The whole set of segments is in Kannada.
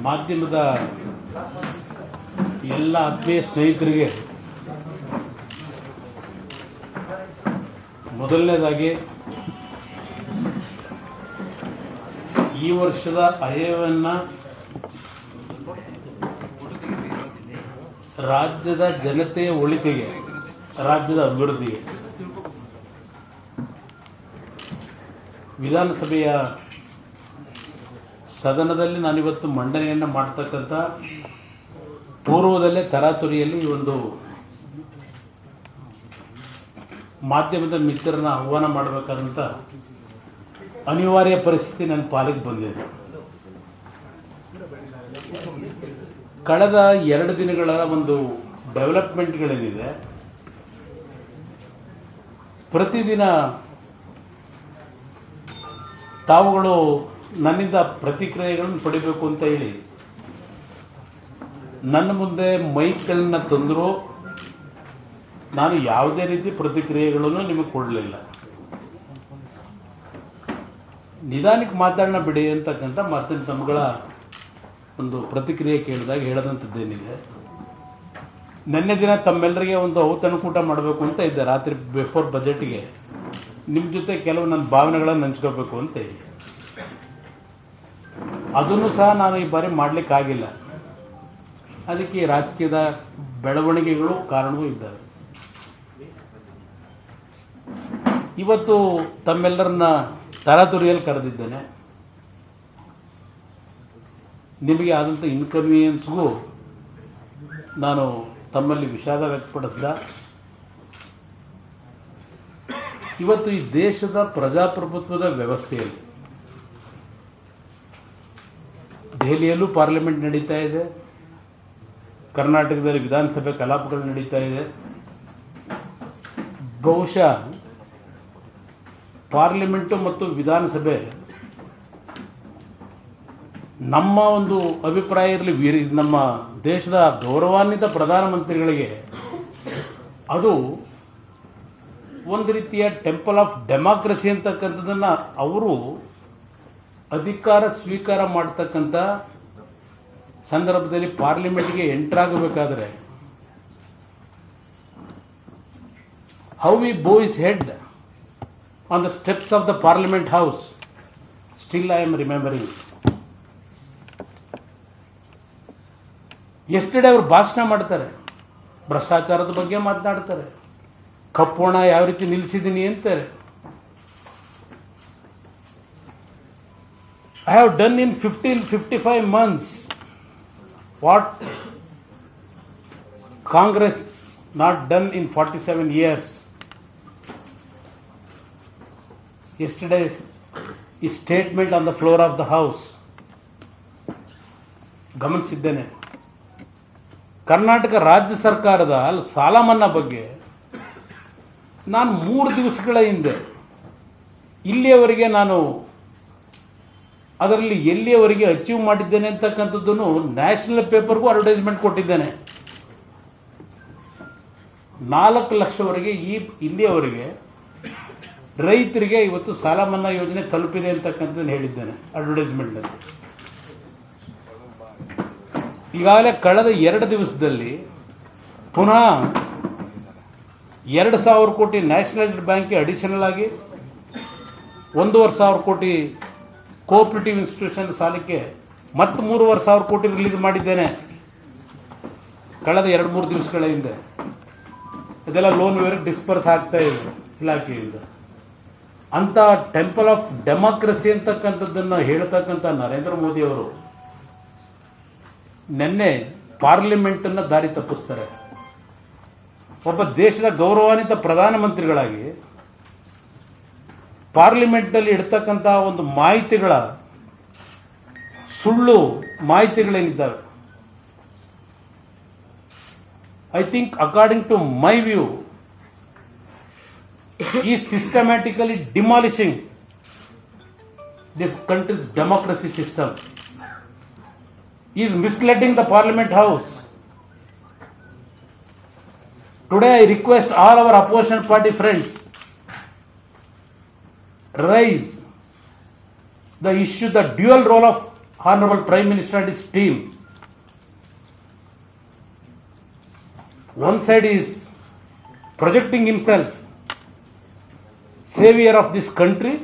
ಮಾಧ್ಯಮದ ಎಲ್ಲ ಆತ್ಮೀಯ ಸ್ನೇಹಿತರಿಗೆ ಮೊದಲನೇದಾಗಿ ಈ ವರ್ಷದ ಅಯವನ್ನು ರಾಜ್ಯದ ಜನತೆಯ ಒಳಿತಿಗೆ ರಾಜ್ಯದ ಅಭಿವೃದ್ಧಿಗೆ ವಿಧಾನಸಭೆಯ ಸದನದಲ್ಲಿ ನಾನಿವತ್ತು ಮಂಡನೆಯನ್ನು ಮಾಡ್ತಕ್ಕಂಥ ಪೂರ್ವದಲ್ಲೇ ತರಾತುರಿಯಲ್ಲಿ ಈ ಒಂದು ಮಾಧ್ಯಮದ ಮಿತ್ರರನ್ನ ಆಹ್ವಾನ ಮಾಡಬೇಕಾದಂಥ ಅನಿವಾರ್ಯ ಪರಿಸ್ಥಿತಿ ನನ್ನ ಪಾಲಿಗೆ ಬಂದಿದೆ ಕಳೆದ ಎರಡು ದಿನಗಳ ಒಂದು ಡೆವಲಪ್ಮೆಂಟ್ಗಳೇನಿದೆ ಪ್ರತಿದಿನ ತಾವುಗಳು ನನ್ನಿಂದ ಪ್ರತಿಕ್ರಿಯೆಗಳನ್ನು ಪಡಿಬೇಕು ಅಂತ ಹೇಳಿ ನನ್ನ ಮುಂದೆ ಮೈಕ್ಗಳನ್ನ ತಂದರೂ ನಾನು ಯಾವುದೇ ರೀತಿ ಪ್ರತಿಕ್ರಿಯೆಗಳನ್ನು ನಿಮಗೆ ಕೊಡಲಿಲ್ಲ ನಿಧಾನಕ್ಕೆ ಮಾತಾಡೋಣ ಬಿಡಿ ಅಂತಕ್ಕಂಥ ಮಾತಿನ ತಮ್ಮಗಳ ಒಂದು ಪ್ರತಿಕ್ರಿಯೆ ಕೇಳಿದಾಗ ಹೇಳದಂಥದ್ದೇನಿದೆ ನಿನ್ನೆ ದಿನ ತಮ್ಮೆಲ್ಲರಿಗೆ ಒಂದು ಔತಣಕೂಟ ಮಾಡಬೇಕು ಅಂತ ಇದ್ದೆ ರಾತ್ರಿ ಬಿಫೋರ್ ಬಜೆಟ್ಗೆ ನಿಮ್ಮ ಜೊತೆ ಕೆಲವು ನನ್ನ ಭಾವನೆಗಳನ್ನು ಹಂಚ್ಕೋಬೇಕು ಅಂತ ಹೇಳಿ ಅದನ್ನು ಸಹ ನಾನು ಈ ಬಾರಿ ಮಾಡಲಿಕ್ಕಾಗಿಲ್ಲ ಅದಕ್ಕೆ ಈ ರಾಜಕೀಯದ ಬೆಳವಣಿಗೆಗಳು ಕಾರಣವೂ ಇದ್ದಾವೆ ಇವತ್ತು ತಮ್ಮೆಲ್ಲರನ್ನ ತರಾತುರಿಯಲ್ಲಿ ಕರೆದಿದ್ದೇನೆ ನಿಮಗೆ ಆದಂಥ ಇನ್ಕನ್ವೀನಿಯನ್ಸ್ಗೂ ನಾನು ತಮ್ಮಲ್ಲಿ ವಿಷಾದ ವ್ಯಕ್ತಪಡಿಸಿದ ಇವತ್ತು ಈ ದೇಶದ ಪ್ರಜಾಪ್ರಭುತ್ವದ ವ್ಯವಸ್ಥೆಯಲ್ಲಿ ದೆಹಲಿಯಲ್ಲೂ ಪಾರ್ಲಿಮೆಂಟ್ ನಡೀತಾ ಇದೆ ಕರ್ನಾಟಕದಲ್ಲಿ ವಿಧಾನಸಭೆ ಕಲಾಪಗಳು ನಡೀತಾ ಇದೆ ಬಹುಶಃ ಪಾರ್ಲಿಮೆಂಟು ಮತ್ತು ವಿಧಾನಸಭೆ ನಮ್ಮ ಒಂದು ಅಭಿಪ್ರಾಯ ಇರಲಿ ವೀರ ನಮ್ಮ ದೇಶದ ಗೌರವಾನ್ವಿತ ಪ್ರಧಾನಮಂತ್ರಿಗಳಿಗೆ ಅದು ಒಂದು ರೀತಿಯ ಟೆಂಪಲ್ ಆಫ್ ಡೆಮಾಕ್ರಸಿ ಅಂತಕ್ಕಂಥದ್ದನ್ನು ಅವರು ಅಧಿಕಾರ ಸ್ವೀಕಾರ ಮಾಡ್ತಕ್ಕಂಥ ಸಂದರ್ಭದಲ್ಲಿ ಪಾರ್ಲಿಮೆಂಟ್ಗೆ ಎಂಟ್ರಾಗಬೇಕಾದ್ರೆ how we bow is head on the steps of the Parliament House still I am remembering yesterday ಅವರು ಭಾಷಣ ಮಾಡ್ತಾರೆ ಭ್ರಷ್ಟಾಚಾರದ ಬಗ್ಗೆ ಮಾತನಾಡ್ತಾರೆ ಕಪ್ಪೋಣ ಯಾವ ರೀತಿ ನಿಲ್ಲಿಸಿದ್ದೀನಿ ಅಂತಾರೆ I have done in fifteen fifty five months what Congress not done in forty seven years yesterday ಈ statement on the floor of the house ಗಮನಿಸಿದ್ದೇನೆ ಕರ್ನಾಟಕ ರಾಜ್ಯ ಸರ್ಕಾರದ ಸಾಲ ಮನ್ನಾ ಬಗ್ಗೆ ನಾನು ಮೂರು ದಿವಸಗಳ ಹಿಂದೆ ಇಲ್ಲಿಯವರೆಗೆ ನಾನು ಅದರಲ್ಲಿ ಎಲ್ಲಿಯವರೆಗೆ ಅಚೀವ್ ಮಾಡಿದ್ದೇನೆ ಅಂತಕ್ಕಂಥದ್ದನ್ನು ನ್ಯಾಷನಲ್ ಪೇಪರ್ಗೂ ಅಡ್ವರ್ಟೈಸ್ಮೆಂಟ್ ಕೊಟ್ಟಿದ್ದೇನೆ ನಾಲ್ಕು ಲಕ್ಷವರೆಗೆ ಈ ಇಲ್ಲಿಯವರೆಗೆ ರೈತರಿಗೆ ಇವತ್ತು ಸಾಲ ಮನ್ನಾ ಯೋಜನೆ ತಲುಪಿದೆ ಅಂತಕ್ಕಂಥದ್ದನ್ನು ಹೇಳಿದ್ದೇನೆ ಅಡ್ವರ್ಟೈಸ್ಮೆಂಟ್ನಲ್ಲಿ ಈಗಾಗಲೇ ಕಳೆದ ಎರಡು ದಿವಸದಲ್ಲಿ ಪುನಃ ಎರಡು ಸಾವಿರ ಕೋಟಿ ನ್ಯಾಷನಲೈಸ್ಡ್ ಬ್ಯಾಂಕ್ಗೆ ಅಡಿಷನಲ್ ಆಗಿ ಒಂದೂವರೆ ಸಾವಿರ ಕೋಟಿ ಕೋಆಪರೇಟಿವ್ ಇನ್ಸ್ಟಿಟ್ಯೂಷನ್ ಸಾಲಕ್ಕೆ ಮತ್ತೆ ಮೂರುವರೆ ಸಾವಿರ ಕೋಟಿ ರಿಲೀಸ್ ಮಾಡಿದ್ದೇನೆ ಕಳೆದ ಎರಡು ಮೂರು ದಿವಸಗಳ ಹಿಂದೆ ಇದೆಲ್ಲ ಲೋನ್ ವಿವರ ಡಿಸ್ಪರ್ಸ್ ಆಗ್ತಾ ಇದೆ ಇಲಾಖೆಯಿಂದ ಅಂತ ಟೆಂಪಲ್ ಆಫ್ ಡೆಮಾಕ್ರಸಿ ಅಂತಕ್ಕಂಥದ್ದನ್ನು ಹೇಳ್ತಕ್ಕಂಥ ನರೇಂದ್ರ ಮೋದಿ ಅವರು ನಿನ್ನೆ ಪಾರ್ಲಿಮೆಂಟನ್ನು ದಾರಿ ತಪ್ಪಿಸ್ತಾರೆ ಒಬ್ಬ ದೇಶದ ಗೌರವಾನ್ವಿತ ಪ್ರಧಾನಮಂತ್ರಿಗಳಾಗಿ ಪಾರ್ಲಿಮೆಂಟ್ನಲ್ಲಿ ಇಡ್ತಕ್ಕಂಥ ಒಂದು ಮಾಹಿತಿಗಳ ಸುಳ್ಳು ಮಾಹಿತಿಗಳೇನಿದ್ದಾವೆ I think according to my view ಈ systematically demolishing this country's democracy system is misleading the Parliament House Today I request all our opposition party friends raise the issue, the dual role of Honorable Prime Minister and his team. One side is projecting himself savior of this country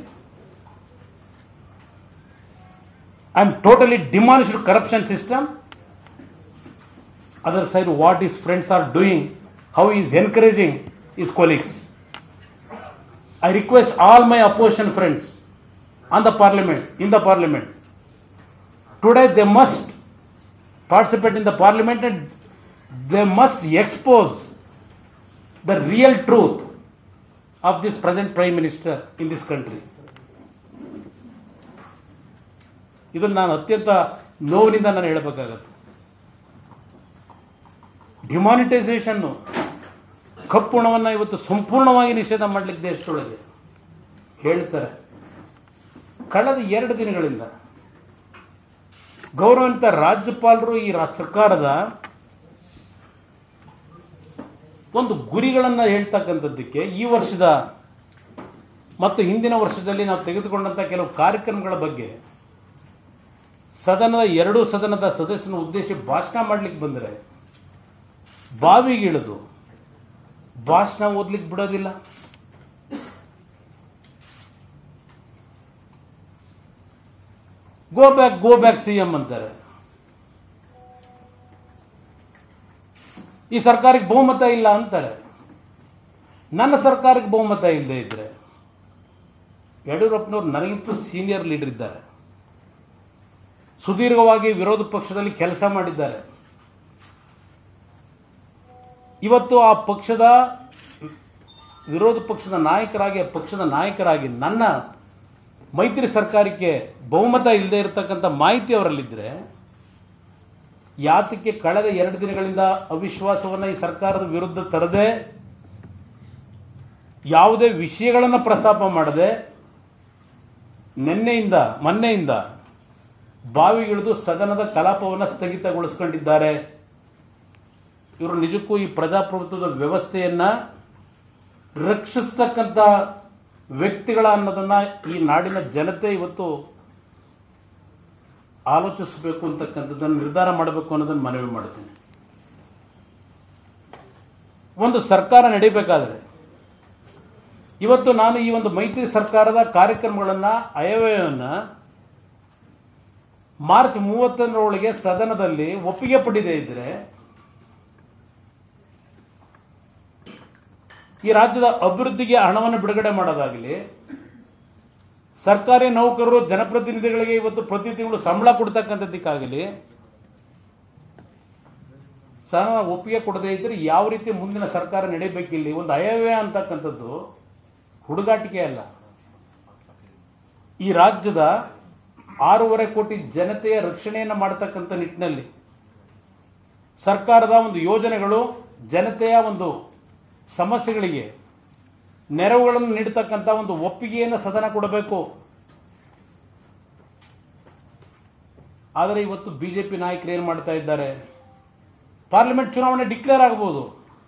and totally demolished corruption system. Other side, what his friends are doing, how he is encouraging his colleagues. I request all my opposition friends on the parliament, in the parliament, today they must participate in the parliament and they must expose the real truth of this present prime minister in this country. ಇದನ್ನು ನಾನು ಅತ್ಯಂತ ನೋವಿನಿಂದ ನಾನು ಹೇಳಬೇಕಾಗತ್ತೆ ಡಿಮಾನಿಟೈಸೇಷನ್ನು ಕಪ್ಪು ಹಣವನ್ನು ಇವತ್ತು ಸಂಪೂರ್ಣವಾಗಿ ನಿಷೇಧ ಮಾಡಲಿಕ್ಕೆ ದೇಶದೊಳಗೆ ಹೇಳ್ತಾರೆ ಕಳೆದ ಎರಡು ದಿನಗಳಿಂದ ಗೌರವಾನ್ವಿತ ರಾಜ್ಯಪಾಲರು ಈ ರಾ- ಸರ್ಕಾರದ ಒಂದು ಗುರಿಗಳನ್ನು ಹೇಳ್ತಕ್ಕಂಥದ್ದಕ್ಕೆ ಈ ವರ್ಷದ ಮತ್ತು ಹಿಂದಿನ ವರ್ಷದಲ್ಲಿ ನಾವು ತೆಗೆದುಕೊಂಡಂಥ ಕೆಲವು ಕಾರ್ಯಕ್ರಮಗಳ ಬಗ್ಗೆ ಸದನದ ಎರಡೂ ಸದನದ ಸದಸ್ಯನ ಉದ್ದೇಶ ಭಾಷಣ ಮಾಡಲಿಕ್ಕೆ ಬಂದರೆ ಬಾವಿಗಿಳಿದು ಭಾಷಣ ಓದ್ಲಿಕ್ಕೆ ಬಿಡೋದಿಲ್ಲ go back go back C M ಅಂತಾರೆ ಈ ಸರ್ಕಾರಕ್ಕೆ ಬಹುಮತ ಇಲ್ಲ ಅಂತಾರೆ ನನ್ನ ಸರ್ಕಾರಕ್ಕೆ ಬಹುಮತ ಇಲ್ಲದೆ ಇದ್ರೆ ಯಡಿಯೂರಪ್ಪನವ್ರು ನನಗಿಂತೂ ಸೀನಿಯರ್ ಲೀಡರ್ ಇದ್ದಾರೆ ಸುದೀರ್ಘವಾಗಿ ವಿರೋಧ ಪಕ್ಷದಲ್ಲಿ ಕೆಲಸ ಮಾಡಿದ್ದಾರೆ ಇವತ್ತು ಆ ಪಕ್ಷದ ವಿರೋಧ ಪಕ್ಷದ ನಾಯಕರಾಗಿ ಆ ಪಕ್ಷದ ನಾಯಕರಾಗಿ ನನ್ನ ಮೈತ್ರಿ ಸರ್ಕಾರಕ್ಕೆ ಬಹುಮತ ಇಲ್ಲದೆ ಇರತಕ್ಕಂಥ ಮಾಹಿತಿ ಅವರಲ್ಲಿದ್ದರೆ ಯಾತಕ್ಕೆ ಕಳೆದ ಎರಡು ದಿನಗಳಿಂದ ಅವಿಶ್ವಾಸವನ್ನು ಈ ಸರ್ಕಾರದ ವಿರುದ್ಧ ತರದೆ ಯಾವುದೇ ವಿಷಯಗಳನ್ನು ಪ್ರಸ್ತಾಪ ಮಾಡದೆ ನಿನ್ನೆಯಿಂದ ಮೊನ್ನೆಯಿಂದ ಬಾವಿಗಿಳಿದು ಸದನದ ಕಲಾಪವನ್ನು ಸ್ಥಗಿತಗೊಳಿಸ್ಕೊಂಡಿದ್ದಾರೆ ಇವರು ನಿಜಕ್ಕೂ ಈ ಪ್ರಜಾಪ್ರಭುತ್ವದ ವ್ಯವಸ್ಥೆಯನ್ನ ರಕ್ಷಿಸ್ತಕ್ಕಂಥ ವ್ಯಕ್ತಿಗಳ ಅನ್ನೋದನ್ನ ಈ ನಾಡಿನ ಜನತೆ ಇವತ್ತು ಆಲೋಚಿಸಬೇಕು ಅಂತಕ್ಕಂಥದ್ದನ್ನು ನಿರ್ಧಾರ ಮಾಡಬೇಕು ಅನ್ನೋದನ್ನು ಮನವಿ ಮಾಡ್ತೀನಿ ಒಂದು ಸರ್ಕಾರ ನಡೀಬೇಕಾದ್ರೆ ಇವತ್ತು ನಾನು ಈ ಒಂದು ಮೈತ್ರಿ ಸರ್ಕಾರದ ಕಾರ್ಯಕ್ರಮಗಳನ್ನು ಅಯವ್ಯಯವನ್ನು ಮಾರ್ಚ್ ಮೂವತ್ತರೊಳಗೆ ಸದನದಲ್ಲಿ ಒಪ್ಪಿಗೆ ಪಡೆದೇ ಇದ್ರೆ ಈ ರಾಜ್ಯದ ಅಭಿವೃದ್ಧಿಗೆ ಹಣವನ್ನು ಬಿಡುಗಡೆ ಮಾಡೋದಾಗಲಿ ಸರ್ಕಾರಿ ನೌಕರರು ಜನಪ್ರತಿನಿಧಿಗಳಿಗೆ ಇವತ್ತು ಪ್ರತಿ ತಿಂಗಳು ಸಂಬಳ ಕೊಡ್ತಕ್ಕಂಥದ್ದಕ್ಕಾಗಲಿ ಸಹ ಒಪ್ಪಿಗೆ ಕೊಡದೇ ಇದ್ರೆ ಯಾವ ರೀತಿ ಮುಂದಿನ ಸರ್ಕಾರ ನಡೀಬೇಕಿಲ್ಲಿ ಒಂದು ಅಯವ್ಯಯ ಅಂತಕ್ಕಂಥದ್ದು ಹುಡುಗಾಟಿಕೆ ಅಲ್ಲ ಈ ರಾಜ್ಯದ ಆರೂವರೆ ಕೋಟಿ ಜನತೆಯ ರಕ್ಷಣೆಯನ್ನು ಮಾಡತಕ್ಕಂಥ ನಿಟ್ಟಿನಲ್ಲಿ ಸರ್ಕಾರದ ಒಂದು ಯೋಜನೆಗಳು ಜನತೆಯ ಒಂದು ಸಮಸ್ಯೆಗಳಿಗೆ ನೆರವುಗಳನ್ನು ನೀಡತಕ್ಕಂಥ ಒಂದು ಒಪ್ಪಿಗೆಯನ್ನು ಸದನ ಕೊಡಬೇಕು ಆದರೆ ಇವತ್ತು ಬಿಜೆಪಿ ನಾಯಕರು ಏನು ಮಾಡ್ತಾ ಇದ್ದಾರೆ ಪಾರ್ಲಿಮೆಂಟ್ ಚುನಾವಣೆ ಡಿಕ್ಲೇರ್ ಆಗಬಹುದು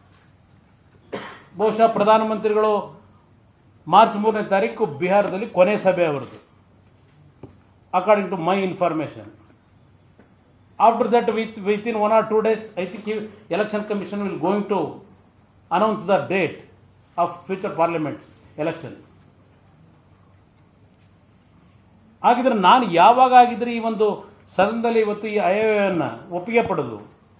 ಬಹುಶಃ ಪ್ರಧಾನಮಂತ್ರಿಗಳು ಮಾರ್ಚ್ ಮೂರನೇ ತಾರೀಕು ಬಿಹಾರದಲ್ಲಿ ಕೊನೆ ಸಭೆ ಅವರದ್ದು according to my information after that with with in one or two days I think Election Commission will going to announce the date of future parliament election ಹಾಗಿದ್ರೆ ನಾನು ಯಾವಾಗ ಆಗಿದ್ರೆ ಈ ಒಂದು ಸದನದಲ್ಲಿ ಇವತ್ತು ಈ ಅಯವ್ಯಯವನ್ನು ಒಪ್ಪಿಗೆ ಪಡೆದು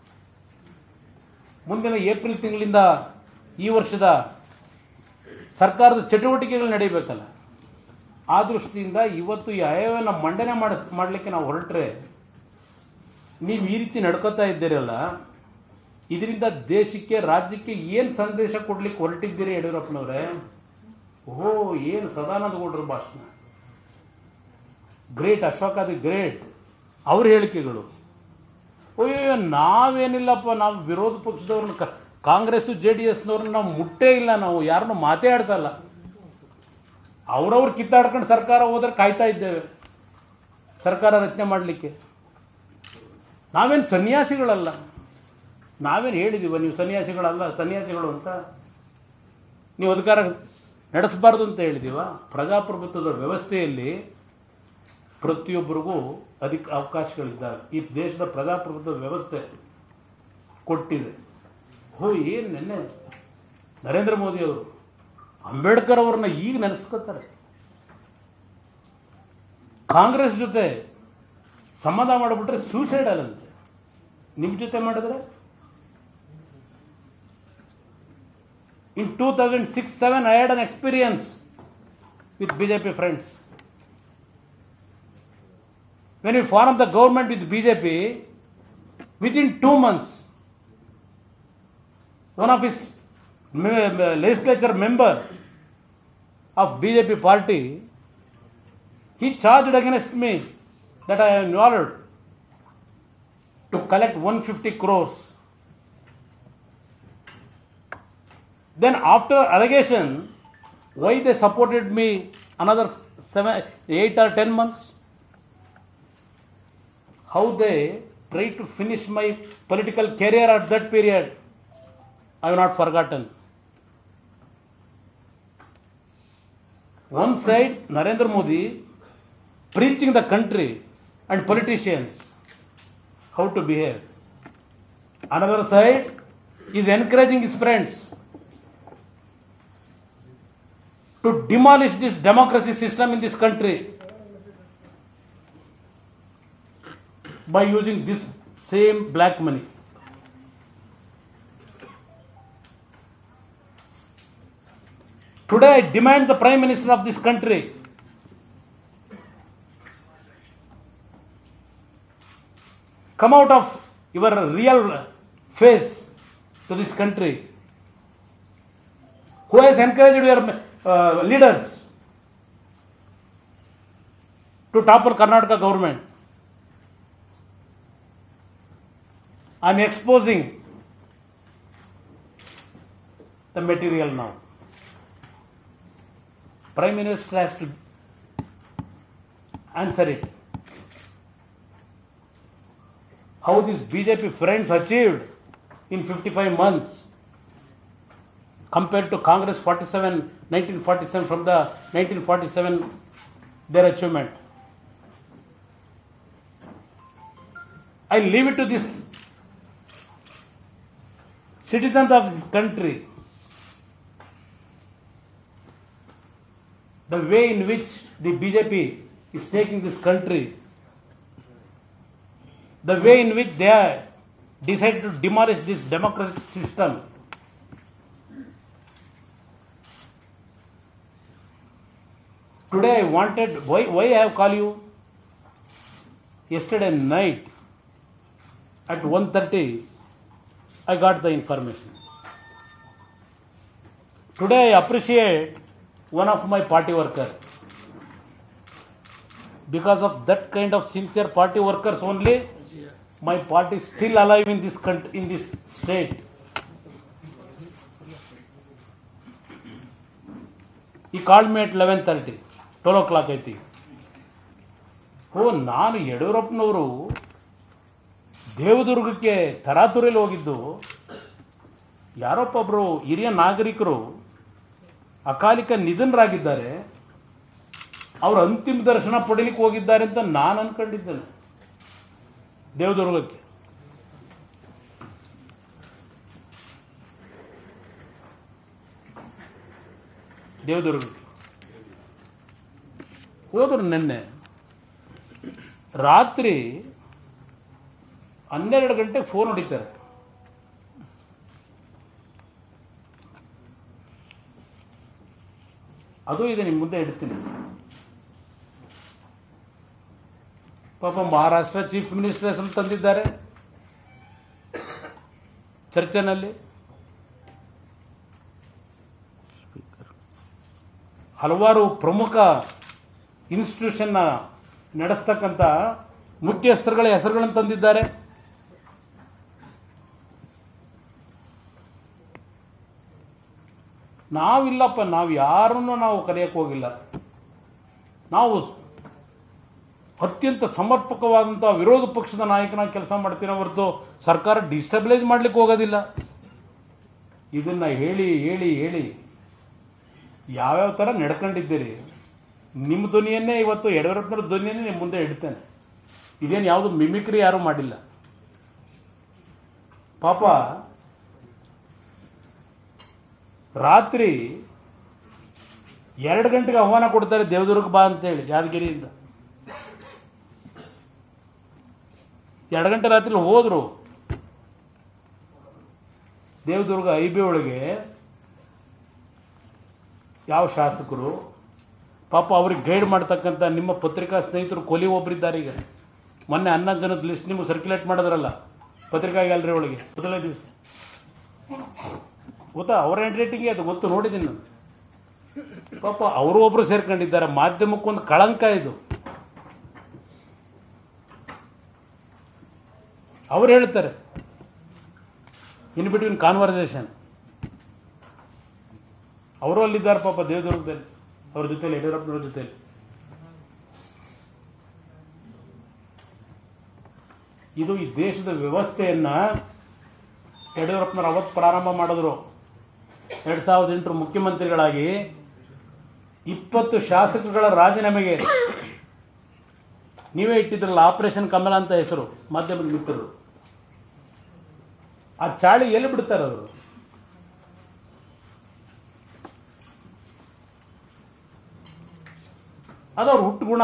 ಮುಂದಿನ ಏಪ್ರಿಲ್ ತಿಂಗಳಿಂದ ಈ ವರ್ಷದ ಸರ್ಕಾರದ ಚಟುವಟಿಕೆಗಳು ನಡೀಬೇಕಲ್ಲ ಆ ದೃಷ್ಟಿಯಿಂದ ಇವತ್ತು ಈ ಅಯವ್ಯಯವನ್ನು ಮಂಡನೆ ಮಾಡಿಸ್ ಮಾಡಲಿಕ್ಕೆ ನಾವು ಹೊರಟ್ರೆ ನೀವು ಈ ರೀತಿ ನಡ್ಕೋತಾ ಇದ್ದೀರಲ್ಲ ಇದರಿಂದ ದೇಶಕ್ಕೆ ರಾಜ್ಯಕ್ಕೆ ಏನು ಸಂದೇಶ ಕೊಡ್ಲಿಕ್ಕೆ ಹೊರಟಿದ್ದೀರಿ ಯಡಿಯೂರಪ್ಪನವರೇ ಓಹೋ ಏನು ಸದಾನಂದ ಗೌಡರ ಭಾಷಣ ಗ್ರೇಟ್ ಅಶೋಕ ದಿ ಗ್ರೇಟ್ ಅವ್ರ ಹೇಳಿಕೆಗಳು ಅಯ್ಯೋ ನಾವೇನಿಲ್ಲಪ್ಪ ನಾವು ವಿರೋಧ ಪಕ್ಷದವ್ರನ್ನ ಕ- ಕಾಂಗ್ರೆಸ್ ಜೆ ಡಿ ಎಸ್ನವ್ರನ್ನ ನಾವು ಮುಟ್ಟೇ ಇಲ್ಲ ನಾವು ಯಾರನ್ನು ಮಾತೇ ಆಡ್ಸಲ್ಲ ಅವ್ರವ್ರು ಕಿತ್ತಾಡ್ಕೊಂಡು ಸರ್ಕಾರ ಹೋದ್ರೆ ಕಾಯ್ತಾ ಇದ್ದೇವೆ ಸರ್ಕಾರ ರಚನೆ ಮಾಡಲಿಕ್ಕೆ ನಾವೇನು ಸನ್ಯಾಸಿಗಳಲ್ಲ ನಾವೇನು ಹೇಳಿದೀವ ನೀವು ಸನ್ಯಾಸಿಗಳಲ್ಲ ಸನ್ಯಾಸಿಗಳು ಅಂತ ನೀವು ಅಧಿಕಾರ ನಡೆಸಬಾರ್ದು ಅಂತ ಹೇಳಿದೀವ ಪ್ರಜಾಪ್ರಭುತ್ವದ ವ್ಯವಸ್ಥೆಯಲ್ಲಿ ಪ್ರತಿಯೊಬ್ಬರಿಗೂ ಅಧಿಕ ಅವಕಾಶಗಳಿದ್ದಾವೆ ಈ ದೇಶದ ಪ್ರಜಾಪ್ರಭುತ್ವ ವ್ಯವಸ್ಥೆ ಕೊಟ್ಟಿದೆ ಹೋ ಏನು ನೆನ್ನೆ ನರೇಂದ್ರ ಮೋದಿ ಅವರು ಅಂಬೇಡ್ಕರ್ ಅವ್ರನ್ನ ಈಗ ನೆನೆಸ್ಕೋತಾರೆ ಕಾಂಗ್ರೆಸ್ ಜೊತೆ ಸಂಬಂಧ ಮಾಡಿಬಿಟ್ರೆ ಸೂಸೈಡಲ್ ಅಂತೆ ನಿಮ್ಮ ಜೊತೆ ಮಾಡಿದ್ರೆ in two thousand six seven I had an experience with B J P friends when we formed the government with BJP, within two months, one of his me- me- legislature member of BJP party, he charged against me that I am involved to collect 150 crores. Then after allegation, why they supported me another seven, eight or ten months? how they tried to finish my political career at that period, I have not forgotten. One side, Narendra Modi preaching the country and politicians how to behave. Another side is encouraging his friends to demolish this democracy system in this country. by using this same black money. Today, I demand the Prime Minister of this country come out of your real face to this country. Who has encouraged your uh, leaders to topple Karnataka government? I'm exposing the material now. Prime Minister has to answer it. How these BJP friends achieved in 55 months compared to Congress 47, 1947 from the 1947 their achievement. I leave it to this citizens of this country, the way in which the BJP is taking this country, the way in which they are decided to demolish this democratic system. Today I wanted, why, why I have called you? Yesterday night at 1.30 I got the information. Today I appreciate one of my party worker. Because of that kind of sincere party workers only, my party is still alive in this country, in this state. He called me at 11.30, 12 o'clock I think. ಓ ನಾನು ಯಡಿಯೂರಪ್ಪನವರು ದೇವದುರ್ಗಕ್ಕೆ ತರಾತುರಿಯಲ್ಲಿ ಹೋಗಿದ್ದು ಯಾರೊಬ್ಬೊಬ್ಬರು ಹಿರಿಯ ನಾಗರಿಕರು ಅಕಾಲಿಕ ನಿಧನರಾಗಿದ್ದಾರೆ ಅವರು ಅಂತಿಮ ದರ್ಶನ ಪಡೀಲಿಕ್ಕೆ ಹೋಗಿದ್ದಾರೆ ಅಂತ ನಾನು ಅನ್ಕೊಂಡಿದ್ದೇನೆ ದೇವದುರ್ಗಕ್ಕೆ ದೇವದುರ್ಗಕ್ಕೆ ಹೋದ್ರು ನಿನ್ನೆ ರಾತ್ರಿ ಹನ್ನೆರಡು ಗಂಟೆಗೆ ಫೋನ್ ಹೊಡಿತಾರೆ ಅದು ಇದೆ ನಿಮ್ಮ ಮುಂದೆ ಇಡ್ತೀನಿ ಪಾಪ ಮಹಾರಾಷ್ಟ್ರ ಚೀಫ್ ಮಿನಿಸ್ಟರ್ ಹೆಸರು ತಂದಿದ್ದಾರೆ ಚರ್ಚೆನಲ್ಲಿ ಹಲವಾರು ಪ್ರಮುಖ ಇನ್ಸ್ಟಿಟ್ಯೂಷನ್ನ ನಡೆಸ್ತಕ್ಕಂಥ ಮುಖ್ಯಸ್ಥರುಗಳ ಹೆಸರುಗಳನ್ನು ತಂದಿದ್ದಾರೆ ನಾವಿಲ್ಲಪ್ಪ ನಾವು ಯಾರನ್ನು ನಾವು ಕರೆಯಕ್ಕೆ ಹೋಗಿಲ್ಲ ನಾವು ಅತ್ಯಂತ ಸಮರ್ಪಕವಾದಂಥ ವಿರೋಧ ಪಕ್ಷದ ನಾಯಕನಾಗಿ ಕೆಲಸ ಮಾಡ್ತೀವಿ ಹೊರತು ಸರ್ಕಾರ ಡಿಸ್ಟಬಿಲೈಸ್ ಮಾಡ್ಲಿಕ್ಕೆ ಹೋಗೋದಿಲ್ಲ ಇದನ್ನ ಹೇಳಿ ಹೇಳಿ ಹೇಳಿ ಯಾವ್ಯಾವ ಥರ ನಡ್ಕೊಂಡಿದ್ದೀರಿ ನಿಮ್ಮ ಧ್ವನಿಯನ್ನೇ ಇವತ್ತು ಯಡಿಯೂರಪ್ಪನವ್ರ ಧ್ವನಿಯನ್ನೇ ನಿಮ್ಮ ಮುಂದೆ ಇಡ್ತೇನೆ ಇದೇನು ಯಾವುದು ಮಿಮಿಕ್ರಿ ಯಾರೂ ಮಾಡಿಲ್ಲ ಪಾಪ ರಾತ್ರಿ ಎರಡು ಗಂಟೆಗೆ ಆಹ್ವಾನ ಕೊಡ್ತಾರೆ ದೇವದುರ್ಗ ಬಾ ಅಂತೇಳಿ ಯಾದಗಿರಿಯಿಂದ ಎರಡು ಗಂಟೆ ರಾತ್ರಿ ಹೋದ್ರು ದೇವದುರ್ಗ ಐ ಬಿ ಒಳಗೆ ಯಾವ ಶಾಸಕರು ಪಾಪ ಅವ್ರಿಗೆ ಗೈಡ್ ಮಾಡ್ತಕ್ಕಂಥ ನಿಮ್ಮ ಪತ್ರಿಕಾ ಸ್ನೇಹಿತರು ಕೊಲಿ ಒಬ್ಬರಿದ್ದಾರೆ ಈಗ ಮೊನ್ನೆ ಹನ್ನೊಂದು ಜನದ ಲಿಸ್ಟ್ ನಿಮಗೆ ಸರ್ಕ್ಯುಲೇಟ್ ಮಾಡಿದ್ರಲ್ಲ ಪತ್ರಿಕಾ ಗ್ಯಾಲರಿ ಒಳಗೆ ಮೊದಲನೇ ದಿವಸ ಗೊತ್ತಾ ಅವ್ರ ಹ್ಯಾಂಡ್ ರೈಟಿಂಗೇ ಅದು ಗೊತ್ತು ನೋಡಿದ್ದೀನಿ ನಾನು ಪಾಪ ಅವರು ಒಬ್ಬರು ಸೇರ್ಕೊಂಡಿದ್ದಾರೆ ಮಾಧ್ಯಮಕ್ಕೊಂದು ಕಳಂಕ ಇದು ಅವ್ರು ಹೇಳ್ತಾರೆ ಇನ್ ಬಿಟ್ವೀನ್ ಕಾನ್ವರ್ಸೇಷನ್ ಅವರು ಅಲ್ಲಿದ್ದಾರೆ ಪಾಪ ದೇವದುರ್ಗದಲ್ಲಿ ಅವ್ರ ಜೊತೆಲಿ ಯಡಿಯೂರಪ್ಪನವ್ರ ಜೊತೆಲಿ ಇದು ಈ ದೇಶದ ವ್ಯವಸ್ಥೆಯನ್ನ ಯಡಿಯೂರಪ್ಪನವ್ರು ಅವತ್ತು ಪ್ರಾರಂಭ ಮಾಡಿದ್ರು ಎರಡ್ ಸಾವಿರದ ಎಂಟರ ಮುಖ್ಯಮಂತ್ರಿಗಳಾಗಿ ಇಪ್ಪತ್ತು ಶಾಸಕಗಳ ರಾಜೀನಾಮೆಗೆ ನೀವೇ ಇಟ್ಟಿದ್ರಲ್ಲ ಆಪರೇಷನ್ ಕಮಲ ಅಂತ ಹೆಸರು ಮಾಧ್ಯಮದ ಮಿತ್ರರು ಆ ಚಾಳಿ ಎಲ್ಲಿ ಬಿಡ್ತಾರೆ ಅವರು ಅದವ್ರ ಹುಟ್ಟು ಗುಣ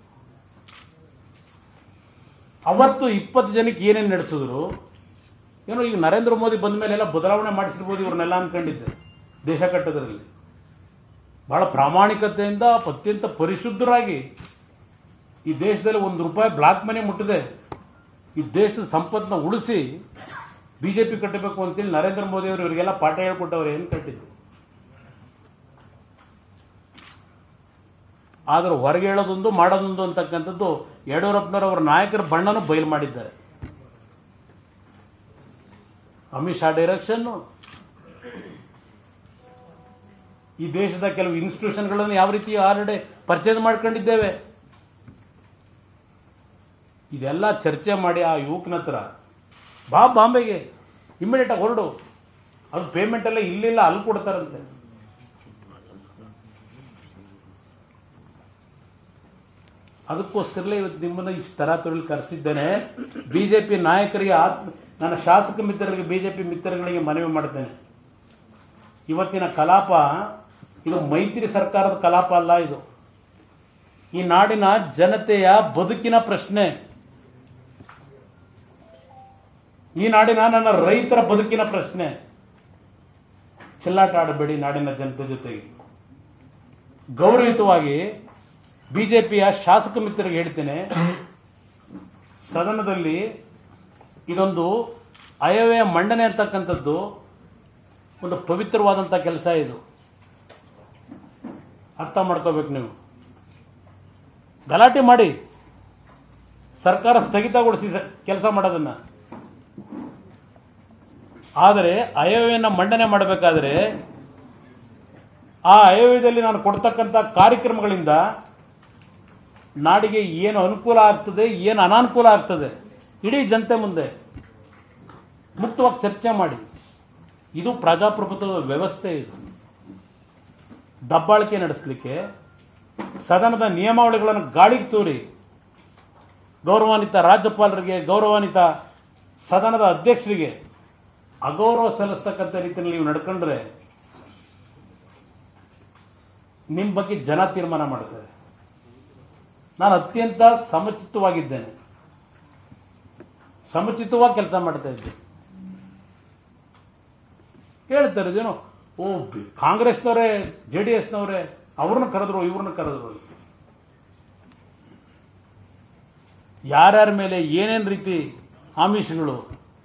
ಅವತ್ತು ಇಪ್ಪತ್ತು ಜನಕ್ಕೆ ಏನೇನು ನಡೆಸಿದ್ರು ಏನೋ ಈಗ ನರೇಂದ್ರ ಮೋದಿ ಬಂದ ಮೇಲೆಲ್ಲ ಬದಲಾವಣೆ ಮಾಡಿಸಿರ್ಬೋದು ಇವ್ರನ್ನೆಲ್ಲ ಅನ್ಕೊಂಡಿದ್ದೆ ದೇಶ ಕಟ್ಟೋದ್ರಲ್ಲಿ ಬಹಳ ಪ್ರಾಮಾಣಿಕತೆಯಿಂದ ಅತ್ಯಂತ ಪರಿಶುದ್ಧರಾಗಿ ಈ ದೇಶದಲ್ಲಿ ಒಂದು ರೂಪಾಯಿ ಬ್ಲಾಕ್ ಮನಿ ಮುಟ್ಟದೆ ಈ ದೇಶದ ಸಂಪತ್ತನ್ನ ಉಳಿಸಿ ಬಿ ಜೆ ಪಿ ಕಟ್ಟಬೇಕು ಅಂತೇಳಿ ನರೇಂದ್ರ ಮೋದಿ ಅವರು ಇವರಿಗೆಲ್ಲ ಪಾಠ ಹೇಳ್ಕೊಟ್ಟವ್ರು ಏನು ಕಟ್ಟಿದ್ದು ಆದ್ರೆ ಹೊರಗೆ ಹೇಳೋದೊಂದು ಮಾಡೋದೊಂದು ಅಂತಕ್ಕಂಥದ್ದು ಯಡಿಯೂರಪ್ಪನವರು ಅವರ ನಾಯಕರ ಬಣ್ಣನೂ ಬಯಲು ಮಾಡಿದ್ದಾರೆ ಅಮಿತ್ ಶಾ ಡೈರೆಕ್ಷನ್ನು ಈ ದೇಶದ ಕೆಲವು ಇನ್ಸ್ಟಿಟ್ಯೂಷನ್ಗಳನ್ನು ಯಾವ ರೀತಿ ಆಲ್ರೆಡಿ ಪರ್ಚೇಸ್ ಮಾಡ್ಕೊಂಡಿದ್ದೇವೆ ಇದೆಲ್ಲ ಚರ್ಚೆ ಮಾಡಿ ಆ ಯುವಕನ ಹತ್ರ ಬಾ ಬಾಂಬೆಗೆ ಇಮ್ಮಿಡಿಯೇಟಾಗಿ ಹೊರಡು ಅದು ಪೇಮೆಂಟ್ ಎಲ್ಲ ಇಲ್ಲಿಲ್ಲ ಅಲ್ಲಿ ಕೊಡ್ತಾರಂತೆ ಅದಕ್ಕೋಸ್ಕರಲೇ ಇವತ್ತು ನಿಮ್ಮನ್ನು ಇಷ್ಟು ತರ ತೊಳಿಲಿ ಕರೆಸಿದ್ದೇನೆ ಬಿಜೆಪಿ ನಾಯಕರಿಗೆ ಆತ್ಮ ನನ್ನ ಶಾಸಕ ಮಿತ್ರರಿಗೆ ಬಿಜೆಪಿ ಮಿತ್ರಗಳಿಗೆ ಮನವಿ ಮಾಡ್ತೇನೆ ಇವತ್ತಿನ ಕಲಾಪ ಇದು ಮೈತ್ರಿ ಸರ್ಕಾರದ ಕಲಾಪ ಅಲ್ಲ ಇದು ಈ ನಾಡಿನ ಜನತೆಯ ಬದುಕಿನ ಪ್ರಶ್ನೆ ಈ ನಾಡಿನ ನನ್ನ ರೈತರ ಬದುಕಿನ ಪ್ರಶ್ನೆ ಚೆಲ್ಲಾಟ ಆಡಬೇಡಿ ನಾಡಿನ ಜನತೆ ಜೊತೆಗೆ ಗೌರವಯುತವಾಗಿ ಬಿಜೆಪಿಯ ಶಾಸಕ ಮಿತ್ರರಿಗೆ ಹೇಳ್ತೇನೆ ಸದನದಲ್ಲಿ ಇದೊಂದು ಅಯವ್ಯಯ ಮಂಡನೆ ಅಂತಕ್ಕಂಥದ್ದು ಒಂದು ಪವಿತ್ರವಾದಂಥ ಕೆಲಸ ಇದು ಅರ್ಥ ಮಾಡ್ಕೋಬೇಕು ನೀವು ಗಲಾಟೆ ಮಾಡಿ ಸರ್ಕಾರ ಸ್ಥಗಿತಗೊಳಿಸಿ ಕೆಲಸ ಮಾಡೋದನ್ನ ಆದರೆ ಅಯವ್ಯನ ಮಂಡನೆ ಮಾಡಬೇಕಾದ್ರೆ ಆ ಅಯವ್ಯದಲ್ಲಿ ನಾನು ಕೊಡ್ತಕ್ಕಂಥ ಕಾರ್ಯಕ್ರಮಗಳಿಂದ ನಾಡಿಗೆ ಏನು ಅನುಕೂಲ ಆಗ್ತದೆ ಏನು ಅನಾನುಕೂಲ ಆಗ್ತದೆ ಇಡೀ ಜನತೆ ಮುಂದೆ ಮುಕ್ತವಾಗಿ ಚರ್ಚೆ ಮಾಡಿ ಇದು ಪ್ರಜಾಪ್ರಭುತ್ವದ ವ್ಯವಸ್ಥೆ ಇದು ದಬ್ಬಾಳಿಕೆ ನಡೆಸಲಿಕ್ಕೆ ಸದನದ ನಿಯಮಾವಳಿಗಳನ್ನು ಗಾಳಿಗೆ ತೂರಿ ಗೌರವಾನ್ವಿತ ರಾಜ್ಯಪಾಲರಿಗೆ ಗೌರವಾನ್ವಿತ ಸದನದ ಅಧ್ಯಕ್ಷರಿಗೆ ಅಗೌರವ ಸಲ್ಲಿಸ್ತಕ್ಕಂಥ ರೀತಿಯಲ್ಲಿ ನೀವು ನಡ್ಕೊಂಡ್ರೆ ನಿಮ್ಮ ಬಗ್ಗೆ ಜನ ತೀರ್ಮಾನ ಮಾಡ್ತಾರೆ ನಾನು ಅತ್ಯಂತ ಸಮಚಿತ್ತವಾಗಿದ್ದೇನೆ ಸಮಚಿತ್ತವಾಗಿ ಕೆಲಸ ಮಾಡ್ತಾ ಇದ್ದೆ ಹೇಳ್ತಾರೆ ಇದೇನು ಓ ಬಿ- ಕಾಂಗ್ರೆಸ್ನವರೇ ಜೆ ಡಿ ಎಸ್ನವರೇ ಅವ್ರನ್ನ ಕರೆದ್ರು ಇವ್ರನ್ನ ಕರೆದ್ರು ಯಾರ್ಯಾರ ಮೇಲೆ ಏನೇನು ರೀತಿ ಆಮಿಷಗಳು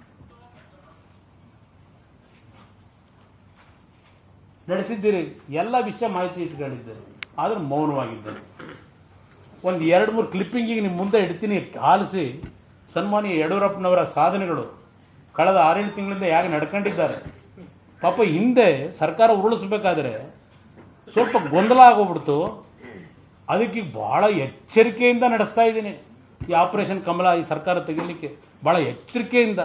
ನಡೆಸಿದ್ದೀರಿ ಎಲ್ಲ ವಿಷಯ ಮಾಹಿತಿ ಇಟ್ಕೊಂಡಿದ್ದಾರೆ ಆದ್ರೆ ಮೌನವಾಗಿದ್ದಾರೆ ಒಂದು ಎರಡು ಮೂರು ಕ್ಲಿಪ್ಪಿಂಗಿಗೆ ನಿಮ್ಮ ಮುಂದೆ ಇಡ್ತೀನಿ ಆಲಿಸಿ ಸನ್ಮಾನ್ಯ ಯಡಿಯೂರಪ್ಪನವರ ಸಾಧನೆಗಳು ಕಳೆದ ಆರೇಳು ತಿಂಗಳಿಂದ ಹೇಗೆ ನಡ್ಕೊಂಡಿದ್ದಾರೆ ಪಾಪ ಹಿಂದೆ ಸರ್ಕಾರ ಉರುಳಿಸ್ಬೇಕಾದ್ರೆ ಸ್ವಲ್ಪ ಗೊಂದಲ ಆಗೋಗ್ಬಿಡ್ತು ಅದಕ್ಕೆ ಬಹಳ ಎಚ್ಚರಿಕೆಯಿಂದ ನಡೆಸ್ತಾ ಇದ್ದೀನಿ ಈ ಆಪರೇಷನ್ ಕಮಲ ಈ ಸರ್ಕಾರ ತೆಗಿಲಿಕ್ಕೆ ಬಹಳ ಎಚ್ಚರಿಕೆಯಿಂದ